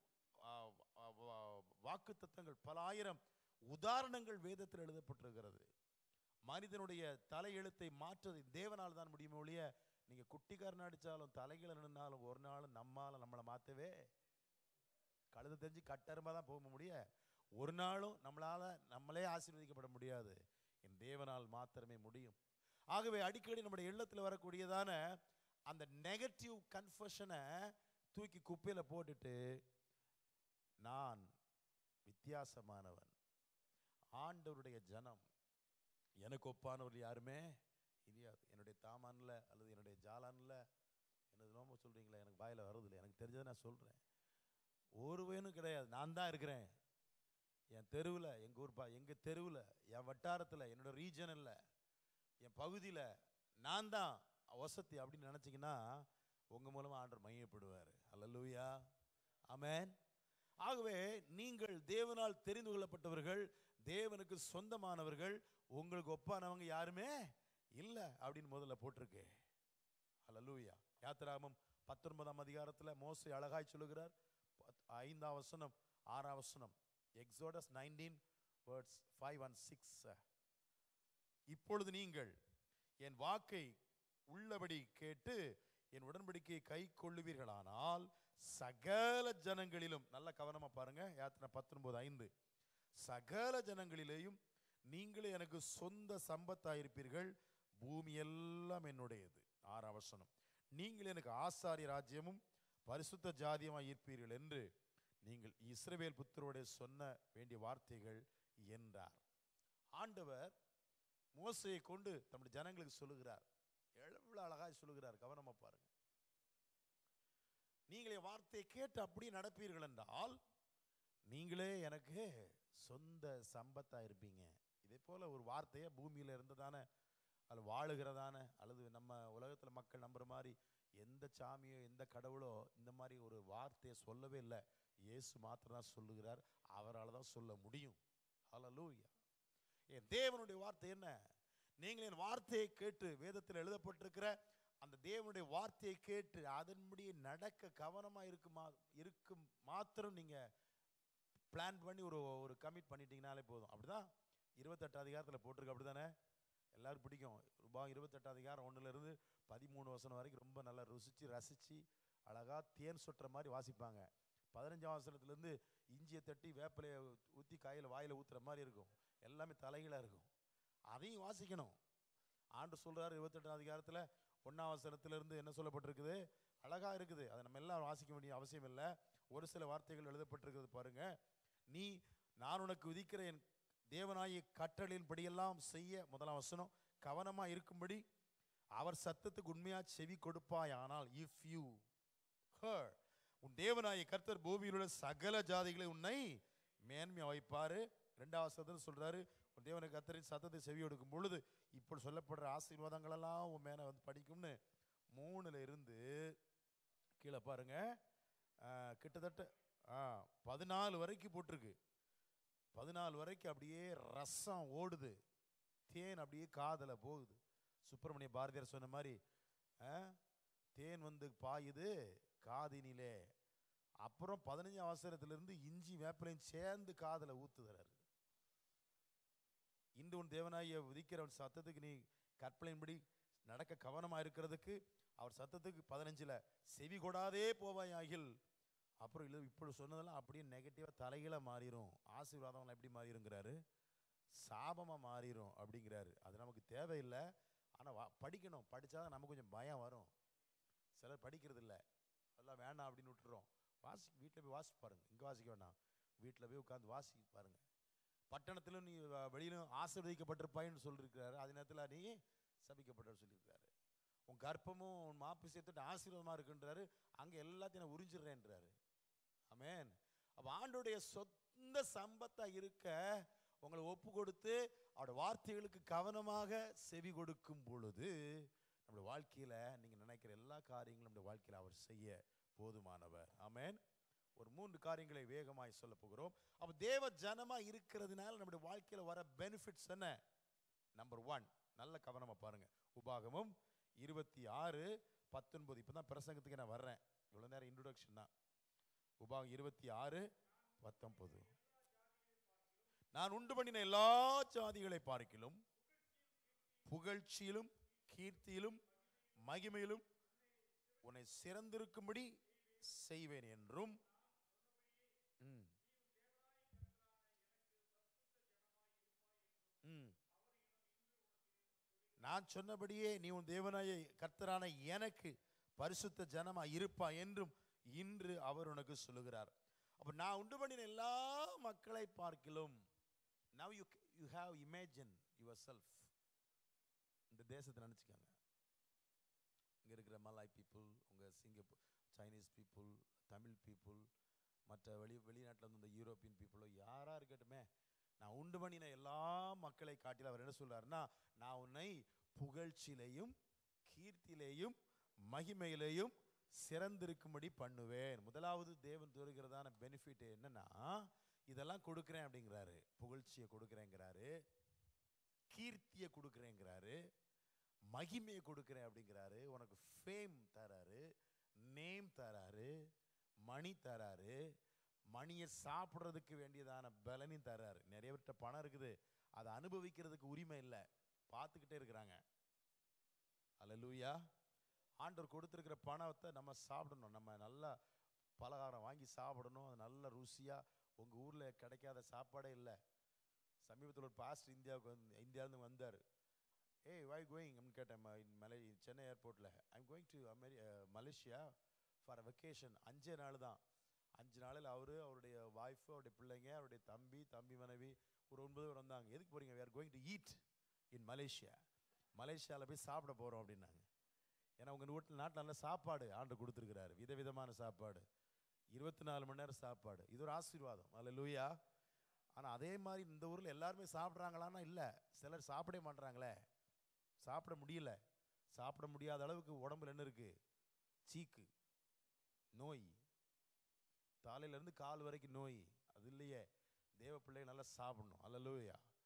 வாக்கு தத்தங்கள் பல ஆயிரம் உதாரணங்கள் வேதத்தில் எழுதப்பட்டிருக்கிறது மனிதனுடைய தலையெழுத்தை மாற்றுவது தேவனால் தான் முடியுமே ஒழிய நீங்க குட்டிக்காரன் அடிச்சாலும் தலைகளை நின்னாலும் ஒரு நாளும் நம்மால நம்மளை மாத்தவே கழுத தெரிஞ்சு கட்டருமா தான் போக முடிய ஒரு நாளும் நம்மளால நம்மளே ஆசீர்வதிக்கப்பட முடியாது என் தேவனால் மாத்திரமே முடியும் ஆகவே அடிக்கடி நம்முடைய இல்லத்தில் வரக்கூடியதான அந்த நெகட்டிவ் கன்ஃபஷனை தூக்கி குப்பையில போட்டுட்டு நான் வித்தியாசமானவன் ஆண்டவருடைய ஜனம் எனக்கு ஒப்பானவர் யாருமே இல்லையாது என்னுடைய தாமான்ல அல்லது என்னுடைய ஜாலான்ல என்னது நோம்ப சொல்றீங்களா எனக்கு வாயில வர்றதில்லை எனக்கு தெரிஞ்சதை நான் சொல்றேன் ஒருவனும் கிடையாது நான் தான் இருக்கிறேன் என் தெருவில் எங்கள் ஊர் பா எங்கள் தெருவில் என் வட்டாரத்தில் என்னோட ரீஜனில் என் பகுதியில் நான் தான் வசதி அப்படின்னு நினச்சிங்கன்னா உங்கள் மூலமாக ஆண்டவர் மையப்படுவார் அல்லலூயா ஆமென் ஆகவே நீங்கள் தேவனால் தெரிந்து கொள்ளப்பட்டவர்கள் தேவனுக்கு சொந்தமானவர்கள் உங்களுக்கு ஒப்பானவங்க யாருமே இல்லை அப்படின்னு முதல்ல போட்டிருக்கு அல்லலூயா யாத்திராமம் பத்தொன்பதாம் அதிகாரத்தில் மோசே அழகாய் சொல்லுகிறார் பத்- ஐந்தாம் வசனம் ஆறாம் வசனம் Exodus nineteen words five and six இப்பொழுது நீங்கள் என் வாக்கை உள்ளபடி கேட்டு என் உடன்படிக்கையை கை கொள்ளுவீர்களானால் சகல ஜனங்களிலும் நல்ல கவனமா பாருங்க யாத்திரை பத்தொன்பது ஐந்து சகல ஜனங்களிலேயும் நீங்களே எனக்கு சொந்த சம்பத்தாயிருப்பீர்கள் பூமி எல்லாம் என்னுடையது ஆறாம் வசனம் நீங்கள் எனக்கு ஆசாரிய ராஜ்யமும் பரிசுத்த ஜாதியமாய் இருப்பீர்கள் என்று நீங்கள் இஸ்ரவேல் புத்தரோட சொன்ன வேண்டிய வார்த்தைகள் என்றார் ஆண்டவர் மோசையை கொண்டு தம்முடைய ஜனங்களுக்கு சொல்லுகிறார் எவ்வளவு அழகாய் சொல்லுகிறார் கவனமா பாருங்க நீங்கள் என் வார்த்தையை கேட்டு அப்படியே நடப்பீர்கள் என்றால் நீங்களே எனக்கு சொந்த சம்பத்தா இருப்பீங்க இதே போல ஒரு வார்த்தையை பூமியில இருந்ததான அல்ல வாழுகிறதான அல்லது நம்ம உலகத்துல மக்கள் நம்புற மாதிரி எந்த சாமியோ எந்த கடவுளோ இந்த மாதிரி ஒரு வார்த்தையை சொல்லவே இல்லை இயேசு மாத்திரம் தான் சொல்லுகிறார் அவரால் தான் சொல்ல முடியும் ஹalleluya என் தேவனுடைய வார்த்தை என்ன நீங்கள் என் வார்த்தையை கேட்டு வேதத்தில் எழுதப்பட்டிருக்கிற அந்த தேவனுடைய வார்த்தையை கேட்டு அதன்படி நடக்க கவனமா இருக்குமா இருக்கும் மாத்திரம் நீங்க பிளான் பண்ணி ஒரு ஒரு கமிட் பண்ணிட்டீங்கனாலே போதும் அப்படிதான் இருபத்தெட்டு அதிகாரத்தில் போட்டிருக்கு அப்படிதானே எல்லாரும் பிடிக்கும் ரூபாய் இருபத்தெட்டு அதிகாரம் ஒண்ணுல இருந்து பதிமூணு வசனம் வரைக்கும் ரொம்ப நல்லா ருசிச்சு ரசிச்சு அழகா தேன் சொட்டுற மாதிரி வாசிப்பாங்க பதினஞ்சாம் வசனத்துல இருந்து இஞ்சியை தட்டி வேப்பிலையை ஊற்றி காயில் வாயில ஊத்துற மாதிரி இருக்கும் எல்லாமே தலைகீழா இருக்கும் அதையும் வாசிக்கணும் ஆண்டு சொல்றாரு இருபத்தெட்டாம் அதிகாரத்துல ஒன்னாம் வசனத்துல இருந்து என்ன சொல்லப்பட்டிருக்குது அழகா இருக்குது அதை நம்ம எல்லாம் வாசிக்க வேண்டிய அவசியம் இல்லை ஒரு சில வார்த்தைகள் எழுதப்பட்டிருக்கிறது பாருங்க நீ நான் உனக்கு விதிக்கிற என் தேவனாய கட்டளையின்படியெல்லாம் செய்ய முதலாம் வசனம் கவனமா இருக்கும்படி அவர் சத்தத்துக்கு உண்மையா செவி கொடுப்பாய் ஆனால் இஃப் யூ ஹர் உன் தேவனாய கர்த்தர் பூமியில் உள்ள சகல ஜாதிகளை உன்னை மேன்மையா வைப்பாரு ரெண்டாவது சத்தம் சொல்றாரு உன் தேவனை கர்த்தரின் சத்தத்தை செவி கொடுக்கும் பொழுது இப்படி சொல்லப்படுற ஆசீர்வாதங்கள் எல்லாம் உன் மேல வந்து படிக்கும்னு மூணுல இருந்து கீழே பாருங்க ஆஹ், கிட்டத்தட்ட ஆஹ், பதினாலு வரைக்கும் போட்டிருக்கு பதினாலு வரைக்கும் அப்படியே ரசம் ஓடுது தேன் அப்படியே காதல போகுது சுப்பிரமணிய பாரதியார் சொன்ன மாதிரி ஆஹ், தேன் வந்து பாயுது காதினிலே அப்புறம் பதினஞ்சாம் அவசரத்துல இருந்து இஞ்சி வேப்பிலையும் சேர்ந்து காதல ஊத்துகிறாரு இன்று உன் தேவனாய விதிக்கிறவன் சத்தத்துக்கு நீ கற்பனையின்படி நடக்க கவனமா இருக்கிறதுக்கு அவர் சத்தத்துக்கு பதினஞ்சுல செவி கொடாதே போவாயாகில் அப்புறம் இல்லை இப்படி சொன்னதெல்லாம் அப்படியே நெகட்டிவா தலைகீழ மாறிடும் ஆசீர்வாதம் எப்படி மாறிடுங்கிறாரு சாபமா மாறிடும் அப்படிங்கிறாரு அது நமக்கு தேவையில்லை ஆனா வா- படிக்கணும் படிச்சாதான் நமக்கு கொஞ்சம் பயம் வரும் சிலர் படிக்கிறது இல்ல அதெல்லாம் வேணாம் அப்படின்னு விட்டுறோம் வாசி வீட்டில் போய் வாசி பாருங்க இங்க வாசிக்க வேண்டாம் வீட்டில் போய் உட்காந்து வாசி பாருங்க பட்டணத்திலும் நீ வ- வெளியிலும் ஆசீர்வதிக்கப்பட்டிருப்பாயின்னு சொல்லியிருக்கிறாரு அதே நேரத்தில் நீ சபிக்கப்பட்டவர் சொல்லியிருக்கிறாரு உன் கர்ப்பமும் உன் மாப்பு சேர்த்துட்டு ஆசீர்வாதமா இருக்குன்றாரு அங்க எல்லாத்தையும் நான் உறிஞ்சிடுறேன்றாரு ஆமென் அப்ப ஆண்டுடைய சொந்த சம்பத்தா இருக்க உங்களை ஒப்பு கொடுத்து அவருடைய வார்த்தைகளுக்கு கவனமாக செவி கொடுக்கும் பொழுது நம்முடைய வாழ்க்கையில நீங்க நினைக்கிற எல்லா காரியங்களும் நம்முடைய வாழ்க்கையில அவர் செய்ய போதுமானவர் ஆமென் ஒரு மூன்று காரியங்களை வேகமாய் சொல்ல போகிறோம் அப்ப தேவ ஜனமா இருக்கிறதுனால நம்முடைய வாழ்க்கையில வர பெனிஃபிட்ஸ் என்ன நம்பர் ஒன் நல்ல கவனமா பாருங்க உபாகமும் இருபத்தி ஆறு பத்தொன்பது இப்பதான் பிரசங்கத்துக்கு நான் வர்றேன் இவ்வளவு நேரம் இன்ட்ரோடக்ஷன் தான் உபாகம் இருபத்தி ஆறு பத்தொன்பது நான் உண்டு பண்ணின எல்லா ஜாதிகளை பார்க்கிலும் புகழ்ச்சியிலும் கீர்த்தியிலும் மகிமையிலும் உன்னை சிறந்திருக்கும்படி செய்வேன் என்றும் ம். ம். நான் சொன்னபடியே நீ உன் தேவனாய கர்த்தரான எனக்கு பரிசுத்த ஜனமா இருப்பா என்றும் இன்று அவர் உனக்கு சொல்லுகிறார் அப்ப நான் உண்டு பண்ணின எல்லா மக்களை பார்க்கிலும் now you you have imagine yourself இந்த தேசத்தை நினைச்சுக்கோங்க இங்க இருக்கிற மலாய் பீப்புள் உங்க Singapore Chinese people Tamil people மற்ற வெளி வெளிநாட்டில் இருந்து இந்த யூரோப்பியன் பீப்புளோ யாரா இருக்கட்டுமே நான் உண்டு பண்ணின எல்லா மக்களை காட்டில அவர் என்ன சொல்றாருன்னா நான் உன்னை புகழ்ச்சியிலையும் கீர்த்தியிலேயும் மகிமையிலேயும் சிறந்திருக்கும்படி பண்ணுவேன் முதலாவது தேவன் தருகிறதான பெனிஃபிட் என்னன்னா இதெல்லாம் கொடுக்குறேன் அப்படிங்கிறாரு புகழ்ச்சியை கொடுக்குறேங்கிறாரு கீர்த்தியை கொடுக்குறேங்கிறாரு மகிமையை கொடுக்குறேன் அப்படிங்கிறாரு உனக்கு ஃபேம் தராரு நேம் தராரு மணி தராரு மணியை சாப்பிட்றதுக்கு வேண்டியதான பலனையும் தராரு நிறைய பேர்கிட்ட பணம் இருக்குது அதை அனுபவிக்கிறதுக்கு உரிமை இல்லை பார்த்துக்கிட்டே இருக்கிறாங்க அல்லேலூயா ஆண்டவர் கொடுத்துருக்கிற பணத்தை நம்ம சாப்பிடணும் நம்ம நல்லா பலகாரம் வாங்கி சாப்பிடணும் அது நல்ல ருசியாக உங்கள் ஊரில் கிடைக்காத சாப்பாடே இல்லை சமீபத்தில் ஒரு பாஸ்ட் இந்தியாவுக்கு வந்து இந்தியாவிலேருந்து வந்தார் ஏய் வை கோயிங் அப்படின்னு கேட்டேன் ம- in மலை சென்னை ஏர்போர்ட்டில் ஐம் கோயிங் டு அமெரி மலேசியா ஃபார் வெக்கேஷன் அஞ்சே நாள் தான் அஞ்சு நாளில் அவரு அவருடைய ஒய்ஃபு அவருடைய பிள்ளைங்க அவருடைய தம்பி தம்பி மனைவி ஒரு ஒன்பது பேர் வந்தாங்க எதுக்கு போறீங்க we are going to eat in Malaysia மலேசியாவில் போய் சாப்பிட போகிறோம் அப்படின்னாங்க ஏன்னா உங்கள் வீட்டில் நாட்டில் நல்ல சாப்பாடு ஆண்டு கொடுத்துருக்கிறாரு விதவிதமான சாப்பாடு இருபத்தி நாலு மணி நேரம் சாப்பாடு இது ஒரு ஆசீர்வாதம் அதில் லூயா ஆனால் அதே மாதிரி இந்த ஊரில் எல்லாருமே சாப்பிட்றாங்களான்னா இல்லை சிலர் சாப்பிடவே மாட்றாங்களே சாப்பிட முடியல சாப்பிட முடியாத அளவுக்கு உடம்புல என்ன இருக்கு சீக்கு நோய் தலையில இருந்து கால் வரைக்கும் நோய் அது இல்லையே தேவ பிள்ளைங்க நல்லா சாப்பிடணும் அல்லலூயா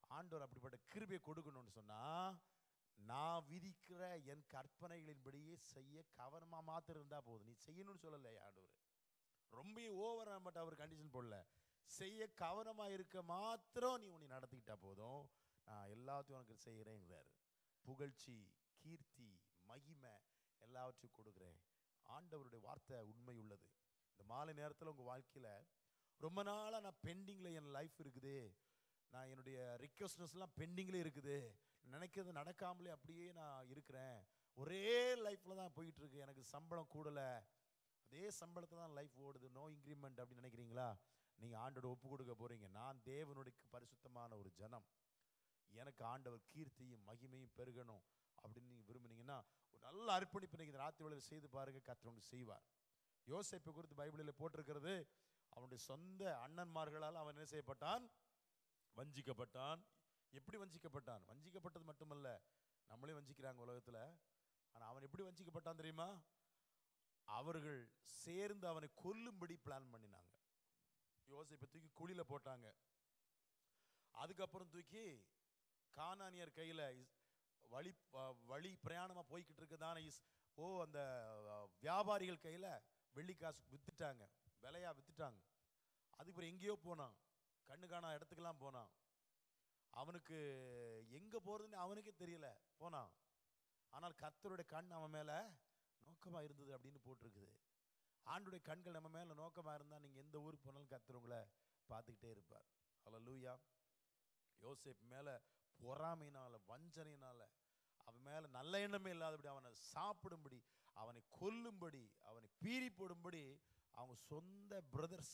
ஆண்டவர் அப்படிப்பட்ட கிருபையை கொடுக்கணும்னு சொன்னா நான் விதிக்கிற என் கற்பனைகளின்படியே செய்ய கவனமா மாத்திரம் இருந்தா போதும் நீ செய்யணும்னு சொல்லலை ஆண்டவர் ரொம்ப ஓவர் மட்டும் அவர் கண்டிஷன் போடல செய்ய கவனமா இருக்க மாத்திரம் நீ உன்னை நடத்திக்கிட்டா போதும் நான் எல்லாத்தையும் உனக்கு செய்கிறேங்கிறாரு புகழ்ச்சி கீர்த்தி மகிமை எல்லாவற்றையும் கொடுக்குறேன் ஆண்டவருடைய வார்த்தை உண்மை உள்ளது இந்த மாலை நேரத்தில் உங்கள் வாழ்க்கையில் ரொம்ப நாளாக நான் பெண்டிங்கில் என் லைஃப் இருக்குது நான் என்னுடைய ரிக்வஸ்ட்னஸ்லாம் பெண்டிங்கில் இருக்குது நினைக்கிறது நடக்காமலே அப்படியே நான் இருக்கிறேன் ஒரே லைஃப்பில் தான் போயிட்டு இருக்கு எனக்கு சம்பளம் கூடலை அதே சம்பளத்தில் தான் லைஃப் ஓடுது நோ இன்க்ரிமெண்ட் அப்படின்னு நினைக்கிறீங்களா நீங்கள் ஆண்டோட ஒப்பு கொடுக்க போகிறீங்க நான் தேவனுடைய பரிசுத்தமான ஒரு ஜனம் எனக்கு ஆண்டவர் கீர்த்தியும் மகிமையும் பெருகணும் அப்படின்னு நீங்கள் விரும்புனீங்கன்னா ஒரு நல்ல அர்ப்பணிப்பு நீங்கள் இந்த ராத்திரி வேளையில் செய்து பாருங்க கர்த்தர் உங்களுக்கு செய்வார் யோசேப்பை குறித்து பைபிளில் போட்டிருக்கிறது அவனுடைய சொந்த அண்ணன்மார்களால் அவன் என்ன செய்யப்பட்டான் வஞ்சிக்கப்பட்டான் எப்படி வஞ்சிக்கப்பட்டான் வஞ்சிக்கப்பட்டது மட்டுமல்ல நம்மளே வஞ்சிக்கிறாங்க உலகத்துல ஆனா அவன் எப்படி வஞ்சிக்கப்பட்டான் தெரியுமா அவர்கள் சேர்ந்து அவனை கொல்லும்படி பிளான் பண்ணினாங்க யோசேப்பை தூக்கி குழியில போட்டாங்க அதுக்கப்புறம் தூக்கி கானானியர் கையில இஸ்- வழி வ- வழி பிரயாணமா போய்கிட்டு இருக்குதான இஸ் ஓ அந்த அஹ், வியாபாரிகள் கையில வெள்ளி காசு வித்துட்டாங்க விலையா வித்துட்டாங்க அதுக்கப்புறம் எங்கேயோ போனான் கண்ணு காணா இடத்துக்கெல்லாம் போனான் அவனுக்கு எங்க போறதுன்னு அவனுக்கே தெரியல போனான் ஆனால் கர்த்தருடைய கண் அவன் மேல நோக்கமா இருந்தது அப்படின்னு போட்டிருக்குது ஆண்டுடைய கண்கள் நம்ம மேல நோக்கமா இருந்தா நீங்க எந்த ஊருக்கு போனாலும் கர்த்தர் உங்களை பார்த்துக்கிட்டே இருப்பார் அல்லேலூயா யோசேப் மேல பொறாமையினால வஞ்சனையினால அவன் மேல நல்ல எண்ணமே இல்லாதபடி அவனை சாப்பிடும்படி அவனை கொல்லும்படி அவனை பீறி போடும்படி அவங்க சொந்த பிரதர்ஸ்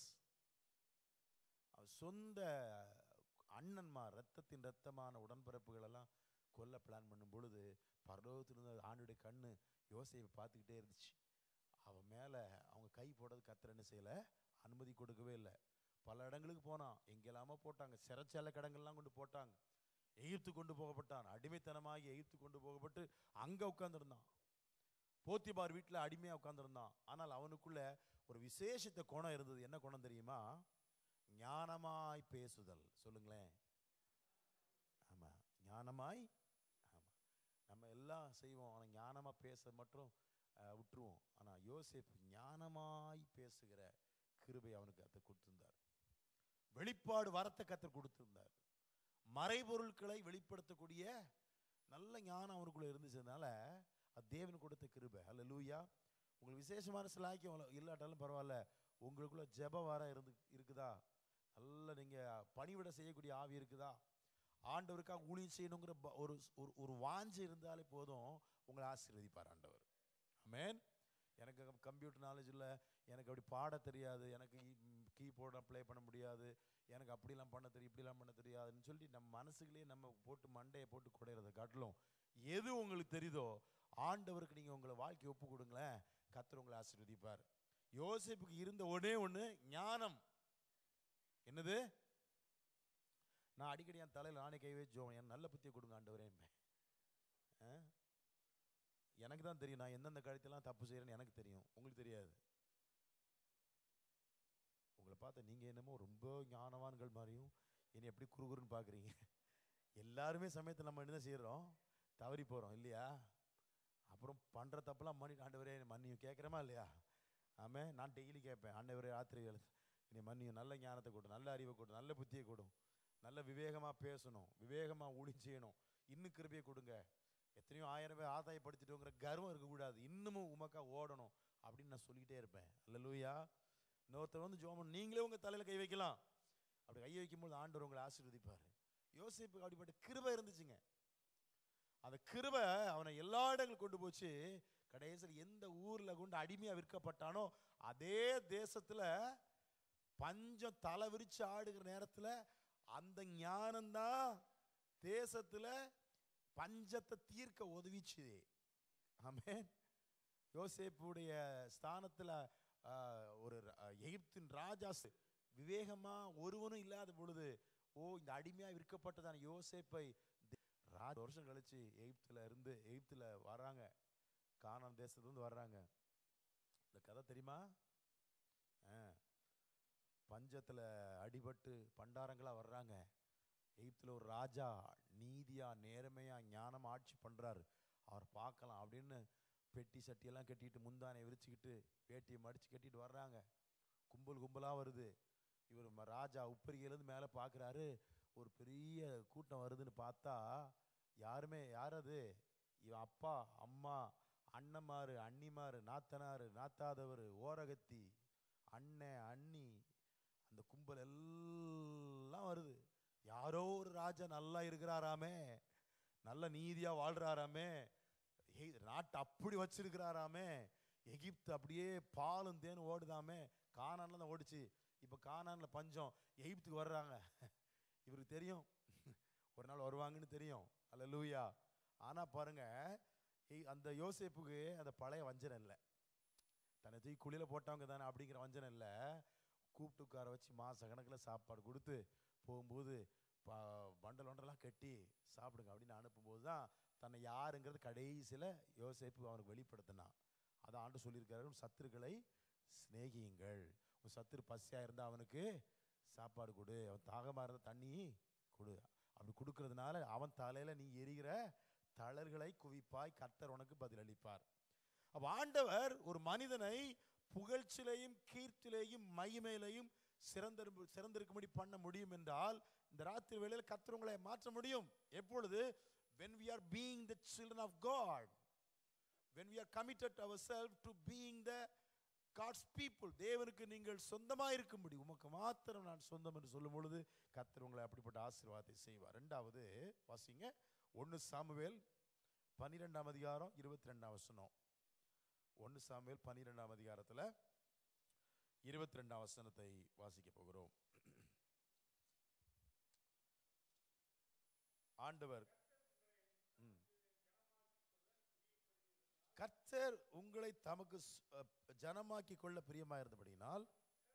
அவன் சொந்த அண்ணன்மார் ரத்தத்தின் ரத்தமான உடன்பிறப்புகள் எல்லாம் கொல்ல பிளான் பண்ணும் பொழுது பரலோகத்திலிருந்து ஆண்டுடைய கண்ணு யோசேப்பை பார்த்துக்கிட்டே இருந்துச்சு அவன் மேல அவங்க கை போடுறது கத்தர் என்ன செய்யல அனுமதி கொடுக்கவே இல்லை பல இடங்களுக்கு போனான் எங்கெல்லாமோ போட்டாங்க சிறைச்சாலை கடங்கள்லாம் கொண்டு போட்டாங்க எகிப்து கொண்டு போகப்பட்டான் அடிமைத்தனமாகி எகிப்து கொண்டு போகப்பட்டு அங்க உட்கார்ந்திருந்தான் போத்திபார் வீட்டுல அடிமையா உட்கார்ந்திருந்தான் ஆனால் அவனுக்குள்ள ஒரு விசேஷத்த குணம் இருந்தது என்ன குணம் தெரியுமா ஞானமாய் பேசுதல் சொல்லுங்களேன் ஆமா ஞானமாய் ஆமா நம்ம எல்லாம் செய்வோம் ஆனா ஞானமா பேச மட்டும் அஹ், விட்டுருவோம் ஆனா யோசேப் ஞானமாய் பேசுகிற கிருபை அவனுக்கு கத்தர் கொடுத்திருந்தார் வெளிப்பாடு வரத்தை கத்தர் கொடுத்திருந்தார் மறைபொருட்களை வெளிப்படுத்தக்கூடிய நல்ல ஞானம் அவருக்குள்ள இருந்துச்சதுனால அது தேவன் கொடுத்த கிருபை அல்ல லூயா உங்களுக்கு விசேஷமான சிலாக்கியம் இல்ல- இல்லாட்டாலும் பரவாயில்ல உங்களுக்குள்ள ஜெப வர இருந்து இருக்குதா நல்ல நீங்க பணிவிட செய்யக்கூடிய ஆவி இருக்குதா ஆண்டவருக்காக ஊழியம் செய்யணுங்கிற ப- ஒரு ஒரு ஒரு வாஞ்சை இருந்தாலே போதும் உங்களை ஆசீர்வதிப்பார் ஆண்டவர் ஆமென் எனக்கு கம்ப்யூட்டர் நாலேஜ் இல்லை எனக்கு அப்படி பாட தெரியாது எனக்கு கீபோர்டெலாம் ப்ளே பண்ண முடியாது எனக்கு அப்படிலாம் பண்ண தெரியும் இப்படிலாம் பண்ண தெரியாதுன்னு சொல்லி நம்ம மனசுக்குள்ளேயே நம்ம போட்டு மண்டையை போட்டு குடையிறத காட்டிலும் எது உங்களுக்கு தெரியுதோ ஆண்டவருக்கு நீங்கள் உங்களை வாழ்க்கை ஒப்பு கொடுங்களேன் கர்த்தர் உங்களை ஆசீர்வதிப்பார் யோசேப்புக்கு இருந்த ஒரே ஒன்று ஞானம் என்னது நான் அடிக்கடி என் தலையில் நானே கை வச்சோம் என் நல்ல புத்தியை கொடுங்க ஆண்டவரேன்பேன் ஆ? எனக்கு தான் தெரியும் நான் எந்தெந்த கழுத்தெல்லாம் தப்பு செய்கிறேன்னு எனக்கு தெரியும் உங்களுக்கு தெரியாது உங்களை பார்த்த நீங்கள் என்னமோ ரொம்ப ஞானவான்கள் மாதிரியும் என்னை எப்படி குறுகுறுன்னு பார்க்குறீங்க எல்லாருமே சமயத்தில் நம்ம என்ன செய்கிறோம் தவறி போகிறோம் இல்லையா அப்புறம் பண்ணுற தப்பெல்லாம் மன்னி ஆண்டவரே என்னை மன்னியும் கேட்குறமா இல்லையா ஆமே நான் டெய்லி கேட்பேன் ஆண்டவரே ராத்திரி வேலை என்னை மன்னியும் நல்ல ஞானத்தை கொடு நல்ல அறிவை கொடு நல்ல புத்தியை கொடும் நல்ல விவேகமாக பேசணும் விவேகமாக ஊழி செய்யணும் இன்னும் கிருபையை கொடுங்க எத்தனையோ ஆயிரம் பேர் ஆதாயப்படுத்திட்டோங்கிற கர்வம் இருக்கக்கூடாது இன்னமும் உமக்கா ஓடணும் அப்படின்னு நான் சொல்லிக்கிட்டே இருப்பேன் அல்லேலூயா இன்னொருத்தர் வந்து ஜோமன் நீங்களே உங்கள் தலையில் கை வைக்கலாம் அப்படி கை வைக்கும்போது ஆண்டவர் உங்களை ஆசீர்வதிப்பார் யோசிப்புக்கு அப்படிப்பட்ட கிருபை இருந்துச்சுங்க அந்த கிருபை அவனை எல்லா இடங்களும் கொண்டு போச்சு கடைசியில் எந்த ஊர்ல கொண்டு அடிமையா விற்கப்பட்டானோ அதே தேசத்துல பஞ்சம் தலை விரிச்சு ஆடுகிற நேரத்துல அந்த ஞானம்தான் தேசத்துல பஞ்சத்தை தீர்க்க உதவிச்சு ஆமென் யோசேப்புடைய ஸ்தானத்துல ஆஹ், ஒரு ஆஹ், எகிப்தின் ராஜா ஸ்- விவேகமா ஒருவனும் இல்லாத பொழுது ஓ இந்த அடிமையா விற்கப்பட்டதான யோசேப்பை தே- ராஜ வருஷம் கழிச்சு எகிப்துல இருந்து எகிப்துல வர்றாங்க கானான் தேசத்துல இருந்து வர்றாங்க இந்த கதை தெரியுமா ஆ. பஞ்சத்துல அடிபட்டு பண்டாரங்களா வர்றாங்க எகிப்துல ஒரு ராஜா நீதியா நேர்மையா ஞானம் ஆட்சி பண்றாரு அவர் பார்க்கலாம் அப்படின்னு பெட்டி சட்டியெல்லாம் கட்டிட்டு முந்தானை விரிச்சுக்கிட்டு வேட்டியை மடிச்சு கட்டிட்டு வர்றாங்க கும்பல் கும்பலா வருது இவர் ம- ராஜா உப்பரிகையிலேருந்து மேலே பார்க்குறாரு ஒரு பெரிய கூட்டம் வருதுன்னு பார்த்தா யாருமே யார் அது இவன் அப்பா அம்மா அண்ணன்மாரு அண்ணிமாரு நாத்தனாரு நாத்தாதவர் ஓரகத்தி அண்ணன் அண்ணி அந்த கும்பல் எல்லாம் வருது யாரோ ஒரு ராஜா நல்லா இருக்கிறாராமே நல்ல நீதியா வாழ்றாராமே ஏய், நாட்டை அப்படி வச்சிருக்கிறாராமே எகிப்து அப்படியே பாலும் தேன் ஓடுதாமே கானான்ல தான் ஓடுச்சு இப்போ கானான்ல பஞ்சம் எகிப்துக்கு வர்றாங்க இவருக்கு தெரியும் ஒரு நாள் வருவாங்கன்னு தெரியும் அல்ல லூயா ஆனா பாருங்க ஏய், அந்த யோசேப்புக்கு அந்த பழைய வஞ்சனை இல்லை தன்னை தூக்கி குழியில போட்டவங்க தானே அப்படிங்கிற வஞ்சனை இல்லை கூப்பிட்டு உட்கார வச்சு மாச கணக்கில் சாப்பாடு கொடுத்து போகும்போது ப பண்டல் ஒன்றெல்லாம் கட்டி சாப்பிடுங்க அப்படின்னு அனுப்பும்போது தான் தன்னை யாருங்கிறது கடைசியில் யோசேப்பு அவனுக்கு வெளிப்படுத்தினான் அதான் ஆண்டு சொல்லியிருக்காரு உன் சத்துருக்களை சிநேகியுங்கள் உன் சத்துரு பசியாக இருந்தால் அவனுக்கு சாப்பாடு கொடு அவன் தாகமாக இருந்தால் தண்ணி கொடு அப்படி கொடுக்கறதுனால அவன் தலையில் நீ எரிகிற தளர்களை குவிப்பாய் கர்த்தர் உனக்கு பதிலளிப்பார் அப்ப ஆண்டவர் ஒரு மனிதனை புகழ்ச்சியிலையும் கீர்த்திலையும் மகிமையிலையும் சிறந்த சிறந்திருக்கும்படி பண்ண முடியும் என்றால் இந்த ராத்திரி வேளையில் கர்த்தர் உங்களை மாற்ற முடியும் எப்பொழுது when we are being the children of god when we are committed ourselves to being the God's people தேவனுக்கு நீங்கள் சொந்தமா இருக்கும்படி உமக்கு மாத்திரம் நான் சொந்தம் என்று சொல்லும் பொழுது கர்த்தர் உங்களை அப்படிப்பட்ட ஆசீர்வாதத்தை செய்வார் ரெண்டாவது வாசிங்க ஒன்னு சாமுவேல் பன்னிரெண்டாம் அதிகாரம் இருபத்தி ரெண்டாம் வசனம் ஒன்னு சாமுவேல் பன்னிரெண்டாம் அதிகாரத்துல இருபத்தி ரெண்டாம் வசனத்தை வாசிக்க போகிறோம் ஆண்டவர் ம். கர்த்தர் உங்களை தமக்கு ஸ்- அ, ஜனமாக்கி கொள்ள பிரியமா இருந்தபடியினால்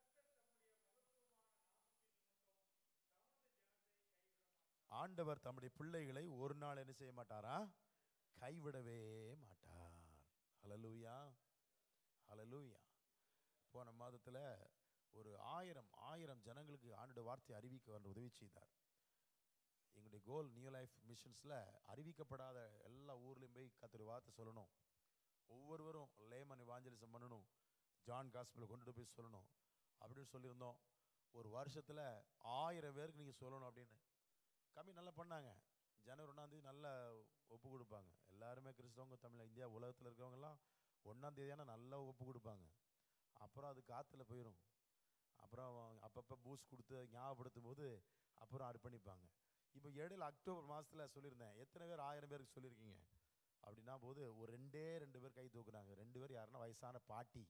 ஆண்டவர் தம்முடைய பிள்ளைகளை ஒரு நாள் என்ன செய்ய மாட்டாரா கைவிடவே மாட்டார் ஹalleluya ஹalleluya போன மாதத்துல ஒரு ஆயிரம் ஆயிரம் ஜனங்களுக்கு ஆண்டோட வார்த்தை அறிவிக்க அவர் உதவி செய்தார் எங்களுடைய கோல் நியூ லைஃப் மிஷன்ஸ்ல அறிவிக்கப்படாத எல்லா ஊர்லயும் போய் கத்துடைய வார்த்தை சொல்லணும் ஒவ்வொருவரும் லேமன் இவாஞ்சலிசம் பண்ணணும் ஜான் காஸ்பிள் கொண்டுட்டு போய் சொல்லணும் அப்படின்னு சொல்லியிருந்தோம் ஒரு வருஷத்துல ஆயிரம் பேருக்கு நீங்க சொல்லணும் அப்படின்னு கம்மி நல்லா பண்ணாங்க ஜனவரி ஒன்றாம் தேதி நல்லா ஒப்பு கொடுப்பாங்க எல்லாருமே கிறிஸ்தவங்க தமிழ் இந்தியா உலகத்தில் இருக்கிறவங்கலாம் ஒன்றாம் தேதியான நல்லா ஒப்பு கொடுப்பாங்க அப்புறம் அது காற்றுல போயிடும் அப்புறம் அப்பப்போ பூஸ்ட் கொடுத்து ஞாபகப்படுத்தும் போது அப்புறம் அர்ப்பணிப்பாங்க இப்போ இடையில அக்டோபர் மாசத்துல சொல்லியிருந்தேன் எத்தனை பேர் ஆயிரம் பேருக்கு சொல்லியிருக்கீங்க அப்படின்னா போது ஒரு ரெண்டே ரெண்டு பேர் கை தூக்குனாங்க ரெண்டு பேர் யாருன்னா வயசான பாட்டி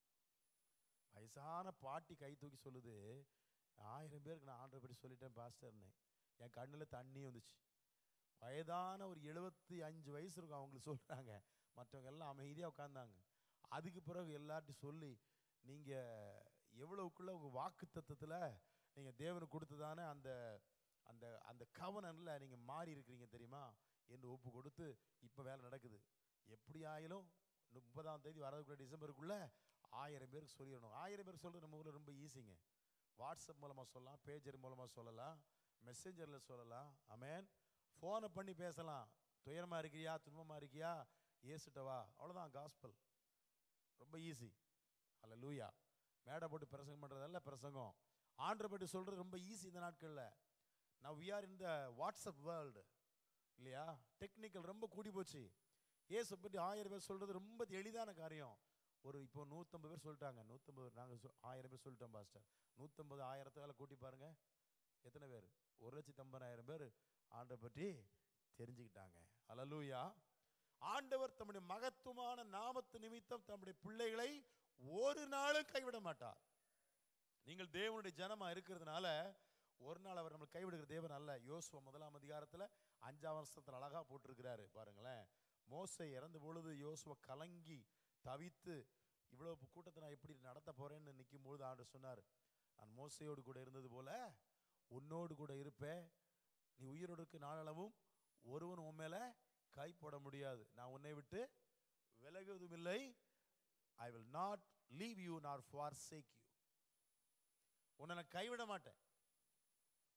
வயசான பாட்டி கை தூக்கி சொல்லுது ஆயிரம் பேருக்கு நான் ஆண்டரை பற்றி சொல்லிட்டேன் பாஸ்டர்னு என் கண்ணில் தண்ணி வந்துச்சு வயதான ஒரு எழுபத்தி அஞ்சு வயசு இருக்கும் அவங்களுக்கு சொல்றாங்க மற்றவங்க எல்லாம் அமைதியாக உட்கார்ந்தாங்க அதுக்கு பிறகு எல்லார்ட்டையும் சொல்லி நீங்க எவ்வளவுக்குள்ள உங்க வாக்கு தத்துவத்தில் நீங்க தேவனுக்கு கொடுத்ததான அந்த அந்த அந்த கவனன்ல நீங்க மாறி இருக்கிறீங்க தெரியுமா என்று ஒப்பு கொடுத்து இப்போ வேலை நடக்குது எப்படி ஆயிலும் முப்பதாம் தேதி வரதுக்குள்ள டிசம்பருக்குள்ள ஆயிரம் பேருக்கு சொல்லிடணும் ஆயிரம் பேர் சொல்றது நம்ம ஊரில் ரொம்ப ஈஸிங்க வாட்ஸ்அப் மூலமா சொல்லலாம் பேஜர் மூலமா சொல்லலாம் மெசேஞ்சர்ல சொல்லலாம் அமேன் ஃபோனை பண்ணி பேசலாம் துயரமா இருக்கியா துன்பமா இருக்கியா ஏசுட்ட வா அவ்வளவுதான் காஸ்பல் ரொம்ப ஈஸி அல்ல லூயா மேடை போட்டு பிரசங்கம் பண்றதல்ல பிரசங்கம் ஆண்டரை பற்றி சொல்றது ரொம்ப ஈஸி இந்த நாட்கள்ல நான் we are in the WhatsApp world இல்லையா டெக்னிக்கல் ரொம்ப கூடி போச்சு இயேசு பற்றி ஆயிரம் பேர் சொல்றது ரொம்ப எளிதான காரியம் ஒரு இப்போ நூற்றம்பது பேர் சொல்லிட்டாங்க நூற்றம்பது நாங்கள் ஆயிரம் பேர் சொல்லிட்டோம் பாஸ்டர் நூற்றம்பது ஆயிரத்தை வேலை கூட்டி பாருங்க எத்தனை பேர் ஒரு லட்சத்தி ஐம்பதாயிரம் பேர் ஆண்டை பற்றி தெரிஞ்சுக்கிட்டாங்க அல்லூயா ஆண்டவர் தம்முடைய மகத்துவமான நாமத்து நிமித்தம் தம்முடைய பிள்ளைகளை ஒரு நாளும் கைவிட மாட்டார் நீங்கள் தேவனுடைய ஜனமா இருக்கிறதுனால ஒரு நாள் அவர் நம்மளை கைவிடுகிற தேவன் அல்ல யோசுவா முதலாம் அதிகாரத்துல அஞ்சாம் வருஷத்துல அழகா போட்டிருக்கிறாரு பாருங்களேன் மோசை இறந்த பொழுது யோசுவா கலங்கி தவித்து இவ்வளவு கூட்டத்தை நான் எப்படி நடத்த போறேன்னு நிற்கும் பொழுது ஆண்டு சொன்னார் நான் மோசையோடு கூட இருந்தது போல உன்னோடு கூட இருப்பேன் நீ உயிரோடு இருக்க நாளளவும் ஒருவன் உன் மேல கை போட முடியாது நான் உன்னை விட்டு விலகுவதும் இல்லை I will not leave you nor forsake you உன்னை நான் கைவிட மாட்டேன்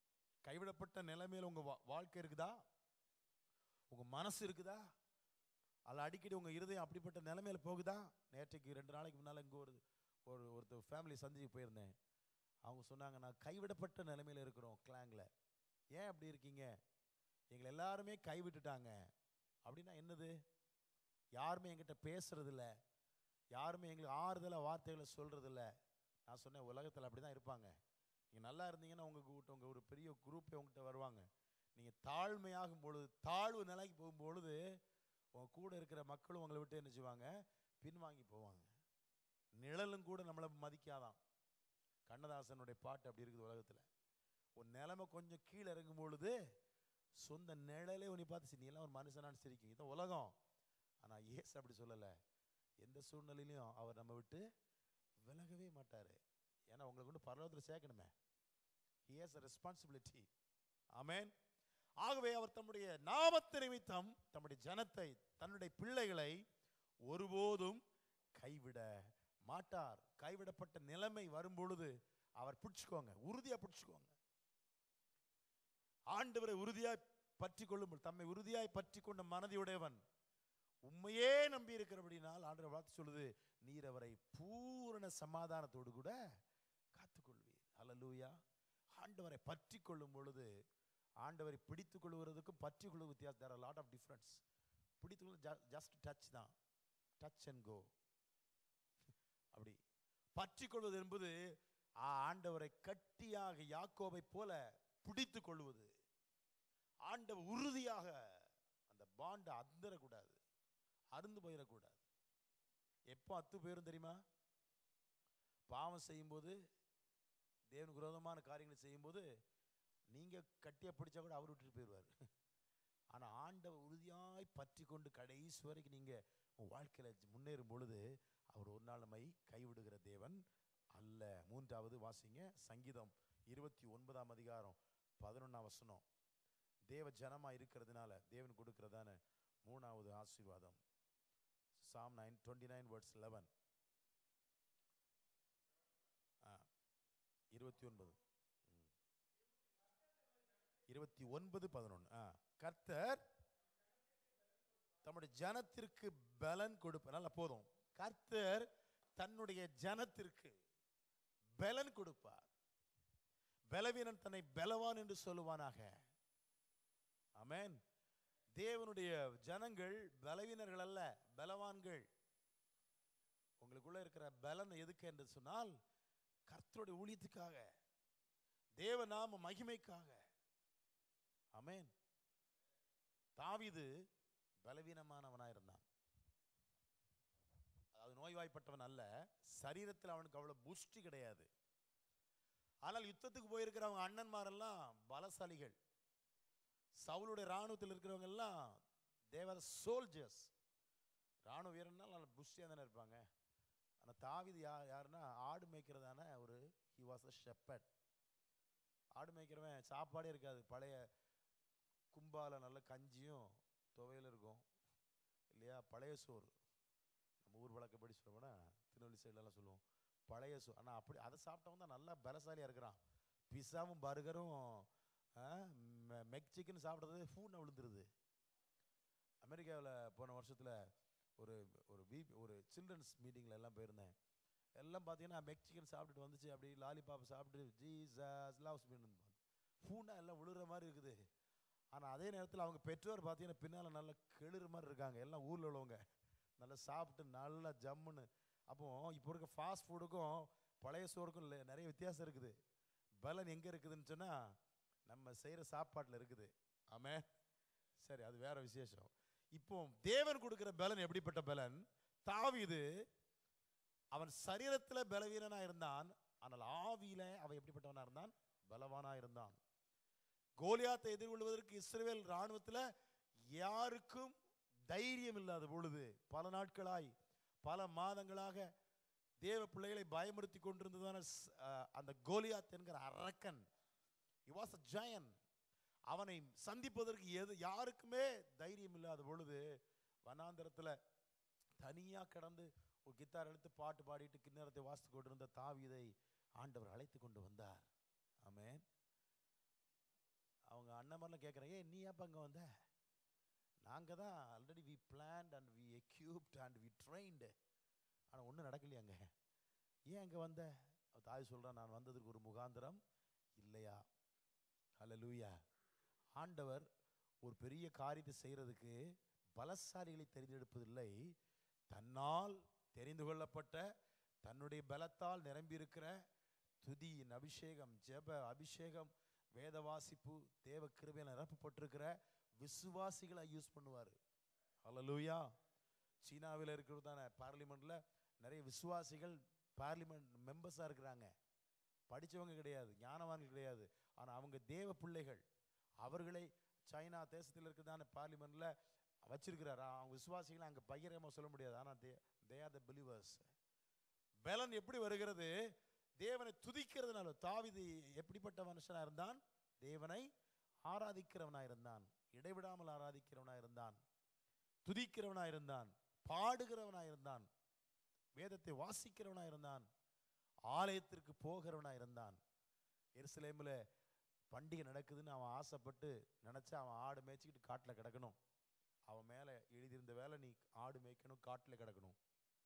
கைவிடப்பட்ட நிலைமையில உங்க வா- வாழ்க்கை இருக்குதா உங்க மனசு இருக்குதா அல்ல அடிக்கடி உங்க இருதயம் அப்படிப்பட்ட நிலைமையில போகுதா நேற்றைக்கு ரெண்டு நாளைக்கு முன்னால இங்க ஒரு ஒரு ஒருத்தர் ஃபேமிலி சந்திச்சு போயிருந்தேன் அவங்க சொன்னாங்க நான் கைவிடப்பட்ட நிலைமையில இருக்கிறோம் கிளாங்ல ஏன் அப்படி இருக்கீங்க எங்களை எல்லாருமே கைவிட்டுட்டாங்க அப்படின்னா என்னது யாருமே என்கிட்ட பேசுறது இல்ல யாருமே எங்களுக்கு ஆறுதல வார்த்தைகளை சொல்றது இல்ல நான் சொன்னேன் உலகத்துல அப்படிதான் இருப்பாங்க நீங்க நல்லா இருந்தீங்கன்னா உங்க கூட்ட உங்க ஒரு பெரிய குரூப்பே உங்ககிட்ட வருவாங்க நீங்க தாழ்மையாகும் பொழுது தாழ்வு நிலைக்கு போகும்பொழுது உங்க கூட இருக்கிற மக்களும் உங்களை விட்டு என்ன செய்வாங்க பின்வாங்கி போவாங்க நிழலும் கூட நம்மளை மதிக்காதான் கண்ணதாசனுடைய பாட்டு அப்படி இருக்குது உலகத்துல உன் நிலைமை கொஞ்சம் கீழே இறங்கும் பொழுது சொந்த நிழலே உன்னை பார்த்து "சரி, நீ எல்லாம் ஒரு மனுஷனான்னு சிரிக்கும் இதான் உலகம் ஆனா இயேசு அப்படி சொல்லல எந்த சூழ்நிலையிலும் அவர் நம்ம விட்டு விலகவே மாட்டாரு ஏன்னா உங்களை கொண்டு பரலோகத்தில் சேர்க்கணுமே he has a responsibility ஆமென் ஆகவே அவர் தம்முடைய நாமத்து நிமித்தம் தம்முடைய ஜனத்தை தன்னுடைய பிள்ளைகளை ஒருபோதும் கைவிட மாட்டார் கைவிடப்பட்ட நிலைமை வரும் பொழுது அவர் பிடிச்சுக்கோங்க உறுதியா பிடிச்சுக்கோங்க ஆண்டவரை உறுதியாய் பற்றி கொள்ளும் தம்மை உறுதியாய் பற்றி கொண்ட மனதியுடையவன் உண்மையே நம்பி இருக்கிறபடினால் ஆண்டவர் வார்த்தை சொல்லுது நீர் அவரை பூரண சமாதானத்தோடு கூட காத்துக்கொள்வீர் அல்லூயா ஆண்டவரை பற்றி கொள்ளும் பொழுது ஆண்டவரை பிடித்துக் கொள்வதற்கும் பற்றி கொள்வது வித்தியாசம் தேர் லாட் ஆஃப் டிஃபரன்ஸ் பிடித்துக் கொள்ள ஜஸ்ட் டச் தான் டச் அண்ட் கோ அப்படி பற்றி கொள்வது என்பது ஆ, ஆண்டவரை கட்டியாக யாக்கோபை போல பிடித்துக் கொள்வது ஆண்டவர் உறுதியாக அந்த பாண்டை அந்தரக்கூடாது அருந்து போயிடக்கூடாது எப்போ அத்து போயிரும் தெரியுமா பாவம் செய்யும்போது தேவனுக்கு விரோதமான காரியங்களை செய்யும்போது நீங்க கட்டியா பிடிச்சா கூட அவர் விட்டுட்டு போயிடுவார் ஆனா ஆண்டவர் உறுதியாய் பற்றி கொண்டு கடைசி வரைக்கும் நீங்க உங்க வாழ்க்கையில முன்னேறும் பொழுது அவர் ஒரு நாள் நம்மை கைவிடுகிற தேவன் அல்ல மூன்றாவது வாசிங்க சங்கீதம் இருபத்தி ஒன்பதாம் அதிகாரம் பதினொன்னாம் வசனம் தேவ ஜனமா இருக்கிறதுனால தேவன் கொடுக்கிறதான மூணாவது ஆசீர்வாதம் Psalm nine twenty nine verse eleven இருபத்தி ஒன்பது ம். இருபத்தி ஒன்பது பதினொன்று ஆ கர்த்தர் தம்முடைய ஜனத்திற்கு பலன் கொடுப்பார் நல்லா போதும் கர்த்தர் தன்னுடைய ஜனத்திற்கு பலன் கொடுப்பார் பலவீனன் தன்னை பலவான் என்று சொல்லுவானாக ஆமென் தேவனுடைய ஜனங்கள் பலவீனர்கள் அல்ல பலவான்கள் உங்களுக்குள்ள இருக்கிற பலன் எதுக்கு என்று சொன்னால் கர்த்தருடைய ஊழியத்துக்காக தேவநாம மகிமைக்காக ஆமென் தாவீது பலவீனமானவனா இருந்தான் அதாவது நோய்வாய்ப்பட்டவன் அல்ல சரீரத்தில் அவனுக்கு அவ்வளவு புஷ்டி கிடையாது ஆனால் யுத்தத்துக்கு போயிருக்கிறவங்க அண்ணன்மாரெல்லாம் பலசாலிகள் சவுளுடைய ராணுவத்தில் இருக்கிறவங்க எல்லாம் தேவ சோல்ஜர்ஸ் ராணுவ வீரன்னா நல்ல புஷ்டியாக தானே இருப்பாங்க ஆனால் தாவீது யார் யாருன்னா ஆடு மேய்க்கிறதான ஒரு ஹி வாஸ் அ ஷெப்பர்ட் ஆடு மேய்க்கிறவன் சாப்பாடே இருக்காது பழைய கும்பால நல்ல கஞ்சியும் துவையல் இருக்கும் இல்லையா பழைய சோறு நம்ம ஊர் வழக்கப்படி சொல்லணும்னா திருநெல்வேலி சைட்லலாம் சொல்லுவோம் பழைய சோறு ஆனால் அப்படி அதை சாப்பிட்டவன் தான் நல்லா பலசாலியாக இருக்கிறான் பிஸாவும் பர்கரும் மெக் சிக்கன் சாப்பிட்றது ஃபூனை விழுந்துருது அமெரிக்காவில் போன வருஷத்தில் ஒரு ஒரு வீ ஒரு சில்ட்ரன்ஸ் மீட்டிங்கில் எல்லாம் போயிருந்தேன் எல்லாம் பார்த்தீங்கன்னா மெக் சிக்கன் சாப்பிட்டுட்டு வந்துச்சு அப்படி லாலிபாப் சாப்பிட்டு ஜீசஸ் லவ்ஸ் மீன் ஃபூனா எல்லாம் விழுற மாதிரி இருக்குது ஆனால் அதே நேரத்தில் அவங்க பெற்றோர் பார்த்தீங்கன்னா பின்னால் நல்லா கெளுற மாதிரி இருக்காங்க எல்லாம் ஊரில் உள்ளவங்க நல்லா சாப்பிட்டு நல்லா ஜம்முன்னு அப்போ இப்போ இருக்க ஃபாஸ்ட் ஃபுட்டுக்கும் பழைய சோறுக்கும் இல்லை நிறைய வித்தியாசம் இருக்குது பலன் எங்கே இருக்குதுன்னு சொன்னால் நம்ம செய்கிற சாப்பாட்டில் இருக்குது ஆமே சரி அது வேற விசேஷம் இப்போ தேவன் கொடுக்கிற பலன் எப்படிப்பட்ட பலன் தாவீது அவன் சரீரத்தில் பலவீனனா இருந்தான் ஆனால் ஆவியில அவன் எப்படிப்பட்டவனா இருந்தான் பலவானா இருந்தான் கோலியாத்தை எதிர்கொள்வதற்கு இஸ்ரவேல் ராணுவத்தில் யாருக்கும் தைரியம் இல்லாத பொழுது பல நாட்களாய் பல மாதங்களாக தேவ பிள்ளைகளை பயமுறுத்தி கொண்டிருந்ததான ஸ்- அஹ் அந்த கோலியாத் என்கிற அரக்கன் he was a giant அவனை சந்திப்பதற்கு எது யாருக்குமே தைரியம் இல்லாத பொழுது வனாந்தரத்துல தனியா கடந்து ஒரு கித்தார் எடுத்து பாட்டு பாடிட்டு கிண்ணறத்தை வாசித்து கொண்டிருந்த தாவீதை ஆண்டவர் அழைத்து கொண்டு வந்தார் ஆமென் அண்ணன் கேட்குறேன் ஏய் நீ ஏப்பா அங்கே வந்த நாங்கள் தான் already we planned and we equipped and we trained ஆனால் ஒன்றும் நடக்கலையாங்க ஏன் அங்கே வந்த அவ தாய் சொல்கிறான் நான் வந்ததுக்கு ஒரு முகாந்திரம் இல்லையா ஹalleluya ஆண்டவர் ஒரு பெரிய காரியத்தை செய்கிறதுக்கு பலசாலிகளை தெரிந்தெடுப்பதில்லை தன்னால் தெரிந்து கொள்ளப்பட்ட தன்னுடைய பலத்தால் நிரம்பியிருக்கிற துதியின் அபிஷேகம் ஜெப அபிஷேகம் வேத வாசிப்பு தேவ கிருபையில் நிரப்பப்பட்டிருக்கிற விசுவாசிகளை யூஸ் பண்ணுவார் ஹalleluya சீனாவில் இருக்கிறதான பார்லிமெண்ட்ல நிறைய விசுவாசிகள் பார்லிமெண்ட் மெம்பர்ஸாக இருக்கிறாங்க படிச்சவங்க கிடையாது ஞானவான்கள் கிடையாது ஆனால் அவங்க தேவ பிள்ளைகள் அவர்களை சைனா தேசத்தில் இருக்கிறதான பார்லிமெண்ட்ல வச்சிருக்கிறார் அவங்க விசுவாசிகளை அங்கே பகிரமாக சொல்ல முடியாது ஆனால் தே தே ஆர் த பிலிவர்ஸ் பலன் எப்படி வருகிறது தேவனை துதிக்கிறதுனால தாவிது எப்படிப்பட்ட மனுஷனா இருந்தான் தேவனை ஆராதிக்கிறவனா இருந்தான் இடைவிடாமல் ஆராதிக்கிறவனா இருந்தான் துதிக்கிறவனா இருந்தான் பாடுகிறவனா இருந்தான் வேதத்தை வாசிக்கிறவனா இருந்தான் ஆலயத்திற்கு போகிறவனா இருந்தான் எருசலேமில் பண்டிகை நடக்குதுன்னு அவன் ஆசைப்பட்டு நினச்சா அவன் ஆடு மேய்ச்சிக்கிட்டு காட்டில் கிடக்கணும் அவன் மேலே எழுதியிருந்த வேலை நீ ஆடு மேய்க்கணும் காட்டில் கிடக்கணும்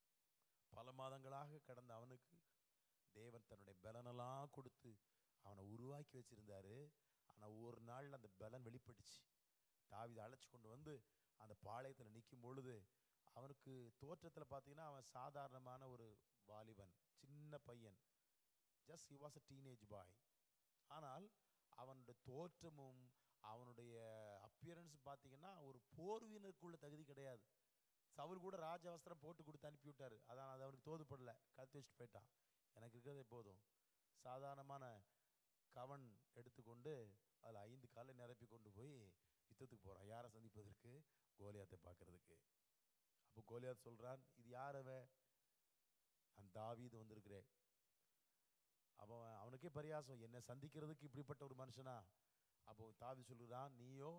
பல மாதங்களாக கடந்த அவனுக்கு தேவன் தன்னுடைய பலனெல்லாம் கொடுத்து அவனை உருவாக்கி வச்சிருந்தாரு ஆனால் ஒரு நாள் அந்த பலன் வெளிப்பட்டுச்சு தாவிதை அழைச்சி கொண்டு வந்து அந்த பாளையத்தில் நிற்கும் பொழுது அவனுக்கு தோற்றத்தில் பார்த்தீங்கன்னா அவன் சாதாரணமான ஒரு வாலிபன் சின்ன பையன் just he was a teenage boy ஆனால் அவனுடைய தோற்றமும் அவனுடைய அப்பியரன்ஸ் பார்த்தீங்கன்னா ஒரு போர் வீரருக்குள்ள தகுதி கிடையாது சவுல் கூட ராஜ வஸ்திரம் போட்டு கொடுத்து அனுப்பி விட்டாரு அதான் அது அவனுக்கு தோதுப்படல கழுத்து வச்சுட்டு போயிட்டான் எனக்கு இருக்கிறதே போதும் சாதாரணமான கவன் எடுத்துக்கொண்டு அதில் ஐந்து காலை நிரப்பி கொண்டு போய் யுத்தத்துக்கு போகிறான் யாரை சந்திப்பதற்கு கோலியாத்தை பார்க்கறதுக்கு அப்போ கோலியாத் சொல்றான் இது யார் அவன் நான் தாவீது வந்திருக்கிறேன் அவன் அவனுக்கே பரியாசம் என்னை சந்திக்கிறதுக்கு இப்படிப்பட்ட ஒரு மனுஷனா அப்போ தாவி சொல்கிறான் நீயோ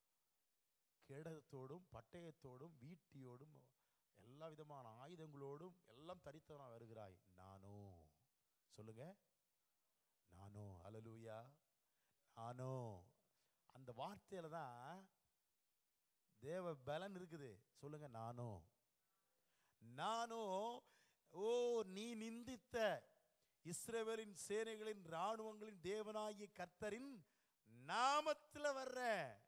கேடகத்தோடும் பட்டயத்தோடும் வீட்டியோடும் எல்லா விதமான ஆயுதங்களோடும் எல்லாம் தரித்தவனா வருகிறாய் நானும் சொல்லுங்க நானும் அலலூயா நானும் அந்த வார்த்தையில தான் தேவ பலன் இருக்குது சொல்லுங்க நானும் நானும் ஓ நீ நிந்தித்த இஸ்ரவேலின் சேனைகளின் ராணுவங்களின் தேவனாகிய கர்த்தரின் நாமத்துல வர்ற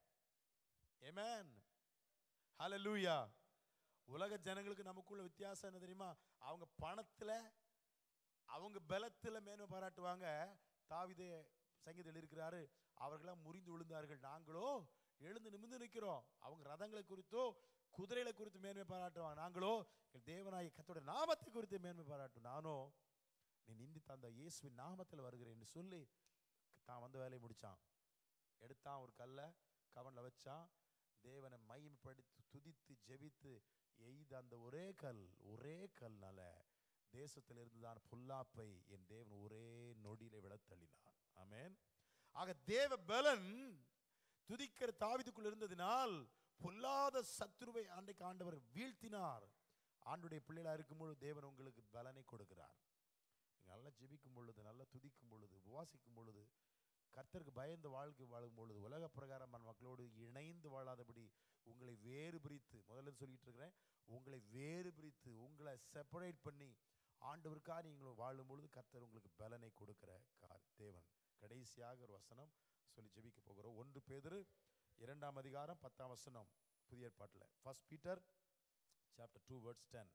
ஏமேன் ஹalleluya உலக ஜனங்களுக்கு நமக்குள்ள வித்தியாசம் என்ன தெரியுமா அவங்க பணத்துல அவங்க பலத்துல மேன்மை பாராட்டுவாங்க தாவிதே சங்கீதம் எழுதியிருக்கிறாரு அவர்களாம் முறிந்து விழுந்தார்கள் நாங்களோ எழுந்து நிமிர்ந்து நிற்கிறோம் அவங்க ரதங்களை குறித்தோ குதிரைகளை குறித்து மேன்மை பாராட்டுவாங்க நாங்களோ எங்கள் தேவனாய கத்தோட நாமத்தை குறித்து மேன்மை பாராட்டும் நானோ நீ நிந்தித்த அந்த இயேசுவின் நாமத்தில் வருகிறேன்னு சொல்லி தான் வந்த வேலையை முடிச்சான் எடுத்தான் ஒரு கல்லை கவனில் வச்சான் தேவனை மையப்படுத்தி துதித்து ஜெபித்து எய்த அந்த ஒரே கல் ஒரே கல்னால தேசத்தில் இருந்துதான் புல்லாப்பை என் தேவன் ஒரே நொடியில விழத்தள்ளினான் ஆமென் ஆக தேவ பலன் துதிக்கிற தாவிதுக்குள் இருந்ததினால் பொல்லாத சத்துருவை அன்றைக்கு ஆண்டவர் வீழ்த்தினார் ஆண்டுடைய பிள்ளைகளா இருக்கும்போது தேவன் உங்களுக்கு பலனை கொடுக்கிறார் நீங்கள் நல்லா ஜெபிக்கும் பொழுது நல்லா துதிக்கும் பொழுது உபவாசிக்கும் பொழுது கர்த்தருக்கு பயந்து வாழ்க்கை வாழும் பொழுது உலக பிரகாரமான மக்களோடு இணைந்து வாழாதபடி உங்களை வேறு பிரித்து முதல்ல சொல்லிட்டு இருக்கிறேன் உங்களை வேறு பிரித்து உங்களை செப்பரேட் பண்ணி ஆண்டவருக்காக நீங்கள் வாழும் பொழுது கர்த்தர் உங்களுக்கு பலனை கொடுக்கிற கார் தேவன் கடைசியாக ஒரு வசனம் சொல்லி ஜெபிக்க போகிறோம் ஒன்று பேதுரு இரண்டாம் அதிகாரம் பத்தாம் வசனம் புதிய ஏற்பாட்டில் first Peter chapter two verse ten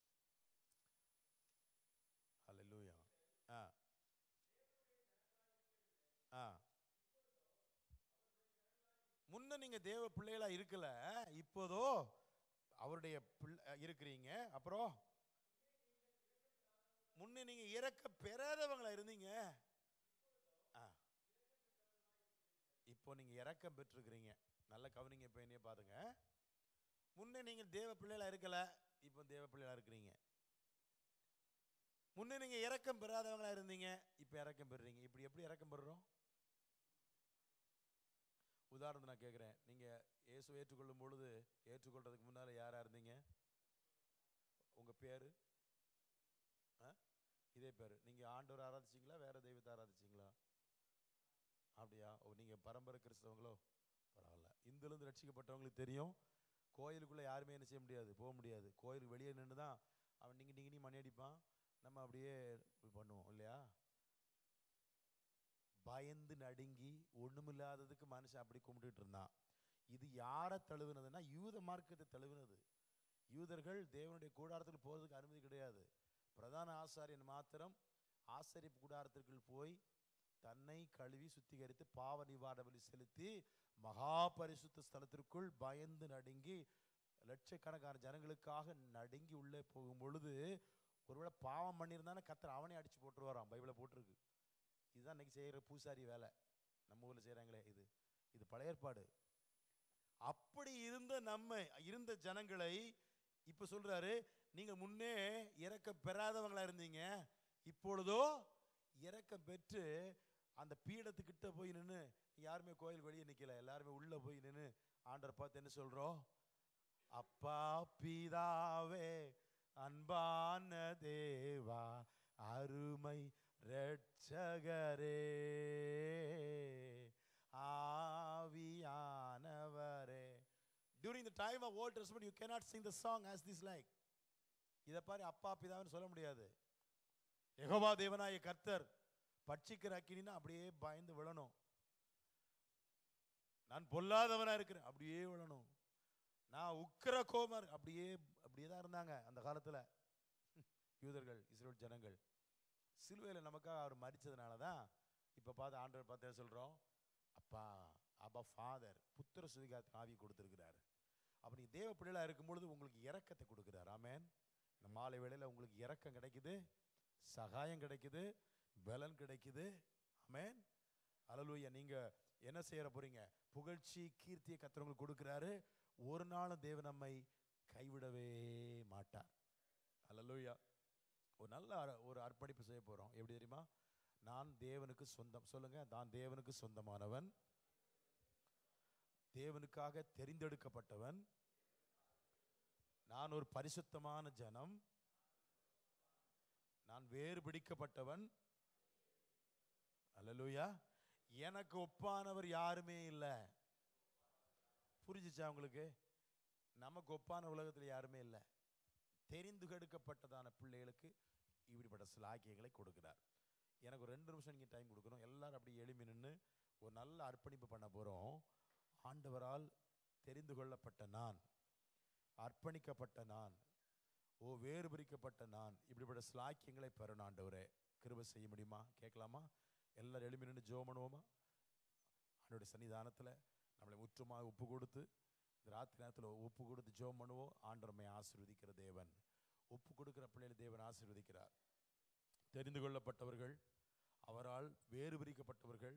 ஹalleluya ஆ ஆ முன்ன நீங்க தேவ பிள்ளைகளா இருக்கல இப்போதோ அவருடைய பிள்ளை இருக்கிறீங்க அப்புறம் முன்ன நீங்க இறக்க பெறாதவங்களா இருந்தீங்க ஆ. இப்போ நீங்க இறக்கம் பெற்றிருக்கிறீங்க நல்ல கவனிங்க இப்ப என்னைய பாருங்க முன்ன நீங்க தேவ பிள்ளைகளா இருக்கல இப்போ தேவ பிள்ளைகளா இருக்கிறீங்க முன்ன நீங்க இறக்கம் பெறாதவங்களா இருந்தீங்க இப்போ இறக்கம் பெறுறீங்க இப்படி எப்படி இறக்கம் பெறுறோம் உதாரணத்தை நான் கேட்குறேன் நீங்க இயேசு ஏற்றுக்கொள்ளும் பொழுது ஏற்றுக்கொள்றதுக்கு முன்னால யாரா இருந்தீங்க உங்க பேரு ஆ? இதே பேரு நீங்க ஆண்டவர் ஆராதிச்சீங்களா வேற தெய்வத்தை ஆராதிச்சீங்களா அப்படியா ஓ நீங்க பரம்பரை கிறிஸ்தவங்களோ பரவாயில்ல இந்துலேருந்து ரட்சிக்கப்பட்டவங்களுக்கு தெரியும் கோயிலுக்குள்ள யாருமே என்ன செய்ய முடியாது போக முடியாது கோயிலுக்கு வெளியே நின்று தான் அவன் நீங்க நீங்க நீ மணி அடிப்பான் நம்ம அப்படியே இப்படி பண்ணுவோம் இல்லையா பயந்து நடுங்கி ஒண்ணுமில்லாததுக்கு மனுஷன் அப்படி கும்பிட்டுட்டு இருந்தான் இது யாரை தழுவுனதுன்னா யூத மார்க்கத்தை தழுவுனது யூதர்கள் தேவனுடைய கூடாரத்துக்கு போறதுக்கு அனுமதி கிடையாது பிரதான ஆசாரியன் மாத்திரம் ஆசரிப்பு கூடாரத்திற்குள் போய் தன்னை கழுவி சுத்திகரித்து பாவ நிவாரண பலி செலுத்தி மகா பரிசுத்த ஸ்தலத்திற்குள் பயந்து நடுங்கி லட்சக்கணக்கான ஜனங்களுக்காக நடுங்கி உள்ளே போகும் பொழுது ஒருவேளை பாவம் பண்ணியிருந்தானே கத்தர் அவனே அடிச்சு போட்டுருவாராம் பைபிளை போட்டிருக்கு இதுதான் இன்னைக்கு செய்யற பூசாரி வேலை நம்ம ஊர்ல செய்றாங்களே இது இது பழைய ஏற்பாடு அப்படி இருந்த நம்ம இருந்த ஜனங்களை இப்ப சொல்றாரு நீங்க முன்னே இறக்கம் பெறாதவங்களா இருந்தீங்க இப்பொழுதோ இறக்கம் பெற்று அந்த பீடத்துக்கிட்ட போய் நின்று யாருமே கோயில் வெளியே நிக்கல எல்லாருமே உள்ள போய் நின்று ஆண்டரை பார்த்து என்ன சொல்றோம் அப்பா பிதாவே அன்பான தேவா அருமை ரட்சகரே ஆவியானவரே during the time of old testament you cannot sing the song as this like இதை பாரு அப்பா பிதான்னு சொல்ல முடியாது யெகோவா தேவனாய கர்த்தர் பட்சிக்கிற அக்கினா அப்படியே பயந்து விழணும் நான் பொல்லாதவனா இருக்கிறேன் அப்படியே விழணும் நான் உக்கிர கோமர் அப்படியே அப்படியே தான் இருந்தாங்க அந்த காலத்துல யூதர்கள் இஸ்ரேல் ஜனங்கள் சிலுவையில் நமக்காக அவர் மறிச்சதுனால தான் இப்போ பார்த்து ஆண்டவர் பார்த்து என்ன சொல்கிறோம் அப்பா அப்பா ஃபாதர் புத்திர சுவிகாரத்தின் ஆவி கொடுத்துருக்கிறார் அப்போ நீ தேவ பிள்ளைகளா இருக்கும் பொழுது உங்களுக்கு இரக்கத்தை கொடுக்குறார் ஆமென் இந்த மாலை வேளையில் உங்களுக்கு இரக்கம் கிடைக்குது சகாயம் கிடைக்குது பலன் கிடைக்குது ஆமென் அலலூயா நீங்க என்ன செய்யற போறீங்க புகழ்ச்சி கீர்த்தியை கத்துறவங்களுக்கு கொடுக்கிறாரு ஒரு நாளும் தேவன் நம்மை கைவிடவே மாட்டார் அலலூயா ஒரு நல்ல அர- ஒரு அர்ப்பணிப்பு செய்ய போறோம் எப்படி தெரியுமா நான் தேவனுக்கு சொந்தம் சொல்லுங்க நான் தேவனுக்கு சொந்தமானவன் தேவனுக்காக தெரிந்தெடுக்கப்பட்டவன் நான் ஒரு பரிசுத்தமான ஜனம் நான் வேறு பிடிக்கப்பட்டவன் அல்லேலூயா எனக்கு ஒப்பானவர் யாருமே இல்லை புரிஞ்சுச்சா உங்களுக்கு நமக்கு ஒப்பான உலகத்துல யாருமே இல்லை தெரிந்து கெடுக்கப்பட்டதான பிள்ளைகளுக்கு இப்படிப்பட்ட சிலாக்கியங்களை கொடுக்கிறார் எனக்கு ஒரு ரெண்டு நிமிஷம் நீங்கள் டைம் கொடுக்கணும் எல்லாரும் அப்படி எழுப்பி நின்று ஒரு நல்ல அர்ப்பணிப்பு பண்ண போகிறோம் ஆண்டவரால் தெரிந்து கொள்ளப்பட்ட நான் அர்ப்பணிக்கப்பட்ட நான் ஓ வேறு பிரிக்கப்பட்ட நான் இப்படிப்பட்ட ஸ்லாக்கியங்களை பெறணும் ஆண்டவரே கிருபை செய்ய முடியுமா கேட்கலாமா எல்லாரும் எழுப்பி நின்று ஜெபம் பண்ணுவோமா ஆண்டோடைய சன்னிதானத்தில் நம்மளை முற்றுமாக ஒப்பு கொடுத்து இந்த ராத்திரி நேரத்தில் ஒப்பு கொடுத்து ஜெபம் பண்ணுவோம் ஆண்டவரை ஆசீர்வதிக்கிற தேவன் ஒப்பு கொடுக்கிற பிள்ளைகளை தேவன் ஆசீர்வதிக்கிறார் தெரிந்து கொள்ளப்பட்டவர்கள் அவரால் வேறு பிரிக்கப்பட்டவர்கள்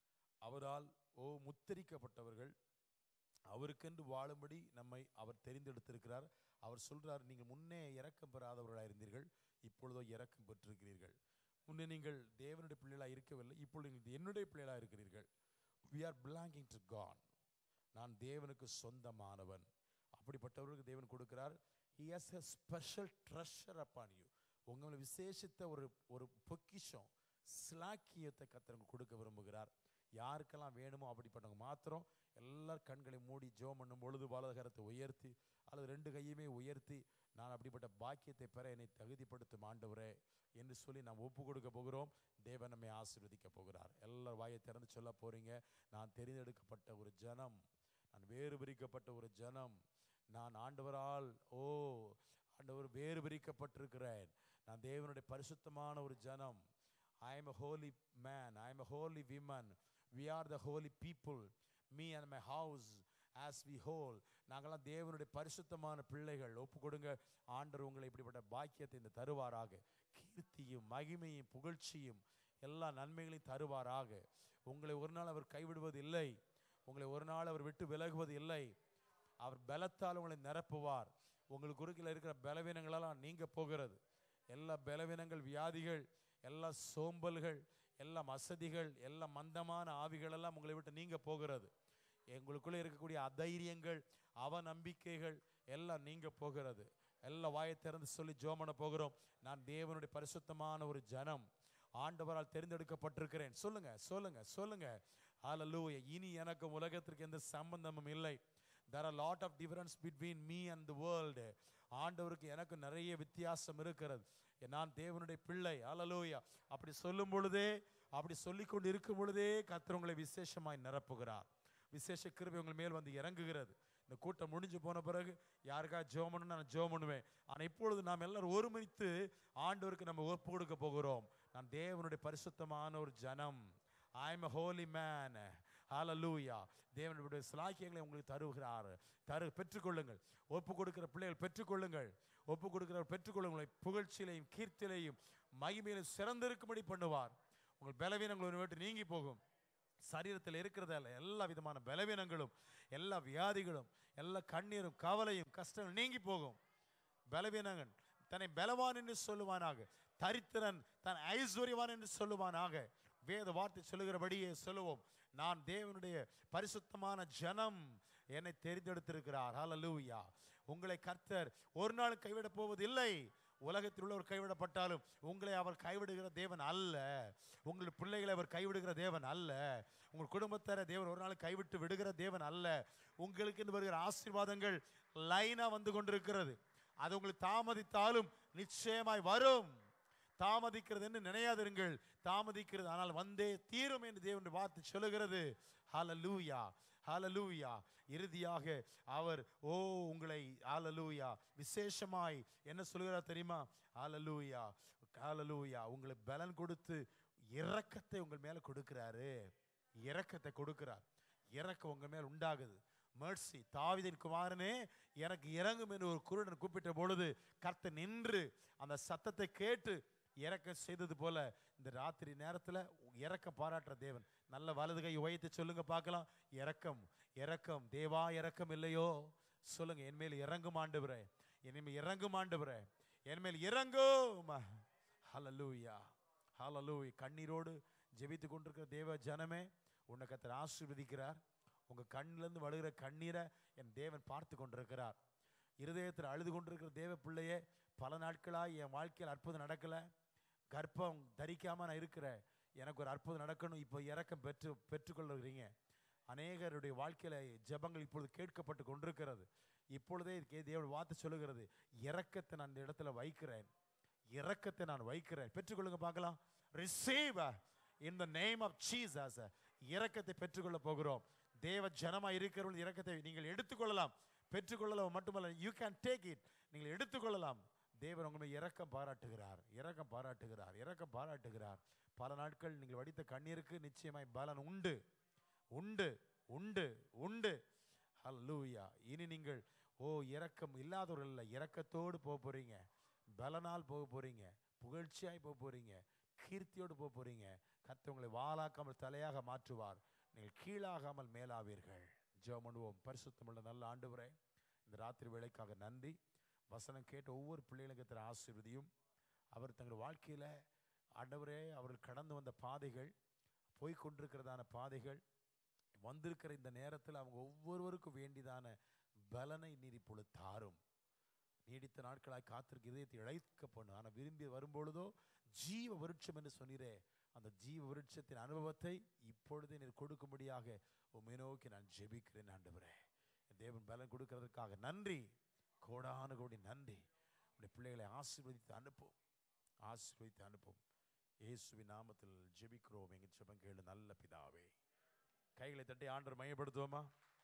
அவரால் ஓ முத்தரிக்கப்பட்டவர்கள் அவருக்கென்று வாழும்படி நம்மை அவர் தெரிந்தெடுத்திருக்கிறார் அவர் சொல்றார் நீங்கள் முன்னே இரக்கம் பெறாதவர்களாக இருந்தீர்கள் இப்பொழுதோ இரக்கம் பெற்றிருக்கிறீர்கள் முன்னே நீங்கள் தேவனுடைய பிள்ளைகளாக இருக்கவில்லை இப்பொழுது நீங்கள் என்னுடைய பிள்ளைகளாக இருக்கிறீர்கள் we are belonging to God நான் தேவனுக்கு சொந்தமானவன் அப்படிப்பட்டவர்களுக்கு தேவன் கொடுக்கிறார் he has a special treasure upon you உங்களை விசேஷித்த ஒரு ஒரு பொக்கிஷம் ஸ்லாக்கியத்தை கத்தரங்க கொடுக்க விரும்புகிறார் யாருக்கெல்லாம் வேணுமோ அப்படிப்பட்டவங்க மாத்திரம் எல்லார் கண்களை மூடி ஜெபம் பண்ணும் பொழுது வலதுகரத்தை உயர்த்தி அல்லது ரெண்டு கையுமே உயர்த்தி நான் அப்படிப்பட்ட பாக்கியத்தை பெற என்னை தகுதிப்படுத்தும் ஆண்டவரே என்று சொல்லி நாம் ஒப்பு கொடுக்க போகிறோம் தேவன் நம்மை ஆசீர்வதிக்க போகிறார் எல்லார் வாயை திறந்து சொல்ல போறீங்க நான் தெரிந்தெடுக்கப்பட்ட ஒரு ஜனம் நான் வேறு பிரிக்கப்பட்ட ஒரு ஜனம் நான் ஆண்டவரால் ஓ ஆண்டவர் வேறு பிரிக்கப்பட்டிருக்கிறேன் நான் தேவனுடைய பரிசுத்தமான ஒரு ஜனம் I am a holy man i am a holy woman we are the holy people me and my house as we whole நாங்கெல்லாம் தேவனுடைய பரிசுத்தமான பிள்ளைகள் ஒப்பு கொடுங்க ஆண்டவர் உங்களை இப்படிப்பட்ட பாக்கியத்தை இந்த தருவாராக கீர்த்தியும் மகிமையும் புகழ்ச்சியும் எல்லா நன்மைகளையும் தருவாராக உங்களை ஒரு நாள் அவர் கைவிடுவது இல்லை உங்களை ஒரு நாள் அவர் விட்டு விலகுவது இல்லை அவர் பலத்தால் உங்களை நிரப்புவார் உங்களுக்கு குறுக்கில் இருக்கிற பலவீனங்களெல்லாம் நீங்க போகிறது எல்லா பலவீனங்கள் வியாதிகள் எல்லா சோம்பல்கள் எல்லா அசதிகள் எல்லா மந்தமான ஆவிகள் எல்லாம் உங்களை விட்டு நீங்க போகிறது எங்களுக்குள்ளே இருக்கக்கூடிய அதைரியங்கள் அவ நம்பிக்கைகள் எல்லாம் நீங்க போகிறது எல்லா வாயை திறந்து சொல்லி ஜோமன போகிறோம் நான் தேவனுடைய பரிசுத்தமான ஒரு ஜனம் ஆண்டவரால் தெரிந்தெடுக்கப்பட்டிருக்கிறேன் சொல்லுங்க சொல்லுங்க சொல்லுங்க ஹalleluya இனி எனக்கும் உலகத்திற்கு எந்த சம்பந்தமும் இல்லை there are lot of difference between me and the world ஆண்டவருக்கு எனக்கு நிறைய வித்தியாசம் இருக்கிறது நான் தேவனுடைய பிள்ளை ஹalleluya அப்படி சொல்லும் பொழுதே அப்படி சொல்லிக்கொண்டு இருக்கும் பொழுதே கர்த்தர் உங்களை விசேஷமாய் நிரப்புகிறார் விசேஷ கிருபை உங்கள் மேல் வந்து இறங்குகிறது இந்த கூட்டம் முடிஞ்சு போன பிறகு யாருக்கா ஜோமன்னு நான் ஜோம் பண்ணுவேன் ஆனால் இப்பொழுது நாம் எல்லாரும் ஒருமித்து ஆண்டவருக்கு நம்ம ஒப்பு கொடுக்க போகிறோம் நான் தேவனுடைய பரிசுத்தமான ஒரு ஜனம் ஐ எம் ஹோலி மேன் ஹalleluya தேவனுடைய சிலாக்கியங்களை உங்களுக்கு தருகிறார் தரு பெற்றுக்கொள்ளுங்கள் ஒப்பு கொடுக்கிற பிள்ளைகள் பெற்றுக்கொள்ளுங்கள் ஒப்பு கொடுக்கிற பெற்றுக்கொள்ளுங்கள் புகழ்ச்சியிலையும் கீர்த்திலையும் மகிமையிலும் சிறந்திருக்கும்படி பண்ணுவார் உங்கள் பலவீனங்கள் ஒரு விட்டு நீங்கி போகும் சரீரத்தில் இருக்கிறதால எல்லா விதமான பலவீனங்களும் எல்லா வியாதிகளும் எல்லா கண்ணீரும் கவலையும் கஷ்டங்களும் நீங்கி போகும் பலவீனங்கள் தன்னை பலவான் என்று சொல்லுவானாக தரித்திரன் தன் ஐஸ்வர்யவான் என்று சொல்லுவானாக வேத வார்த்தை சொல்லுகிறபடியே சொல்லுவோம் நான் தேவனுடைய பரிசுத்தமான ஜனம் என்னை தெரிந்தெடுத்திருக்கிறார் ஹalleluya உங்களை கர்த்தர் ஒரு நாள் கைவிடப் போவதில்லை உலகத்தில் உள்ளவர் கைவிடப்பட்டாலும் உங்களை அவர் கைவிடுகிற தேவன் அல்ல உங்கள் பிள்ளைகளை அவர் கைவிடுகிற தேவன் அல்ல உங்கள் குடும்பத்தார தேவன் ஒரு நாள் கைவிட்டு விடுகிற தேவன் அல்ல உங்களுக்கு என்று வருகிற ஆசீர்வாதங்கள் லைனா வந்து கொண்டிருக்கிறது அது உங்களுக்கு தாமதித்தாலும் நிச்சயமாய் வரும் தாமதிக்கிறது என்று நினையாதிருங்கள் தாமதிக்கிறது ஆனால் வந்தே தீரும் என்று தேவனுடைய வார்த்தை சொல்லுகிறது ஹalleluya ஹalleluya இறுதியாக அவர் ஓ உங்களை ஹalleluya விசேஷமாய் என்ன சொல்கிறார் தெரியுமா ஹalleluya ஹalleluya உங்களை பலன் கொடுத்து இரக்கத்தை உங்கள் மேல கொடுக்கிறாரு இரக்கத்தை கொடுக்கிறார் இரக்கம் உங்க மேல் உண்டாகுது mercy தாவீதின் குமாரனே எனக்கு இறங்கும் என்று ஒரு குருடன் கூப்பிட்ட பொழுது கர்த்தர் நின்று அந்த சத்தத்தை கேட்டு இறக்கம் செய்தது போல இந்த ராத்திரி நேரத்துல இறக்கம் பாராட்டுற தேவன் நல்ல வலது கை உயர்த்தி சொல்லுங்க பார்க்கலாம் இறக்கம் இறக்கம் தேவா இறக்கம் இல்லையோ சொல்லுங்க என் மேல் இறங்கும் ஆண்டவரே என் மேல் இறங்கும் ஆண்டவரே என் மேல் இறங்கும் ஹalleluya ஹalleluya கண்ணீரோடு ஜெபித்து கொண்டிருக்கிற தேவ ஜனமே உன்னை கத்தர் ஆசீர்வதிக்கிறார் உங்க கண்ணிலிருந்து வழுகிற கண்ணீரை என் தேவன் பார்த்து கொண்டிருக்கிறார் இருதயத்தில் அழுது கொண்டிருக்கிற தேவ பிள்ளையே பல நாட்களாக என் வாழ்க்கையில் அற்புதம் நடக்கல கர்ப்பம் தரிக்காம நான் இருக்கிறேன் எனக்கு ஒரு அற்புதம் நடக்கணும் இப்போ இறக்கம் பெற்று பெற்றுக்கொள்ளுகிறீங்க அநேகருடைய வாழ்க்கையில ஜெபங்கள் இப்பொழுது கேட்கப்பட்டு கொண்டிருக்கிறது இப்பொழுதே கே- தேவன் வார்த்தை சொல்லுகிறது இரக்கத்தை நான் இந்த இடத்துல வைக்கிறேன் இரக்கத்தை நான் வைக்கிறேன் பெற்றுக்கொள்ளுங்க பார்க்கலாம் receive in the name of Jesus இரக்கத்தை பெற்றுக்கொள்ள போகிறோம் தேவ ஜனமா இருக்கிறவர்கள் இரக்கத்தை நீங்கள் எடுத்துக்கொள்ளலாம் பெற்றுக்கொள்ளலாம் மட்டுமல்ல யூ கேன் டேக் இட் நீங்கள் எடுத்துக்கொள்ளலாம் தேவன் உங்களை இரக்கம் பாராட்டுகிறார் இரக்கம் பாராட்டுகிறார் இரக்கம் பாராட்டுகிறார் பல நாட்கள் நீங்கள் வடித்த கண்ணீருக்கு நிச்சயமாய் பலன் உண்டு உண்டு உண்டு உண்டு ஹalleluya இனி நீங்கள் ஓ இரக்கம் இல்லாதவர்கள் இல்லை இரக்கத்தோடு போக போறீங்க பலனால் போக போறீங்க புகழ்ச்சியாய் போக போறீங்க கீர்த்தியோடு போக போறீங்க கர்த்தர் உங்களை வாளாக்காமல் தலையாக மாற்றுவார் நீங்கள் கீழாகாமல் மேலாவீர்கள் ஜெபம் பண்ணுவோம் பரிசுத்தமுள்ள நல்ல ஆண்டவரே இந்த ராத்திரி வேளைக்காக நன்றி வசனம் கேட்ட ஒவ்வொரு பிள்ளைகளுக்கு தர ஆசீர்வதியும் அவர் தங்கள் வாழ்க்கையில ஆண்டவரே அவர்கள் கடந்து வந்த பாதைகள் போய் கொண்டிருக்கிறதான பாதைகள் வந்திருக்கிற இந்த நேரத்தில் அவங்க ஒவ்வொருவருக்கும் வேண்டியதான பலனை நீர் இப்பொழுது தாரும் நீடித்த நாட்களாய் காத்திருக்க இதயத்தை இழைக்க பண்ணும் ஆனால் விரும்பி வரும்பொழுதோ ஜீவ விருட்சம் என்று சொன்னீரே அந்த ஜீவ விருட்சத்தின் அனுபவத்தை இப்பொழுதே நீர் கொடுக்கும்படியாக உம்மை நோக்கி நான் ஜெபிக்கிறேன் ஆண்டவரே என் தேவன் பலன் கொடுக்கிறதுக்காக நன்றி கோடான கோடி நன்றி உடைய பிள்ளைகளை ஆசீர்வதித்து அனுப்பும் ஆசீர்வதித்து அனுப்பும் இயேசுவின் நாமத்தில் ஜெபிக்கிறோம் எங்கள் ஜெபம் கேளு நல்ல பிதாவே கைகளை தட்டி ஆண்டவர் மையப்படுத்துவோமா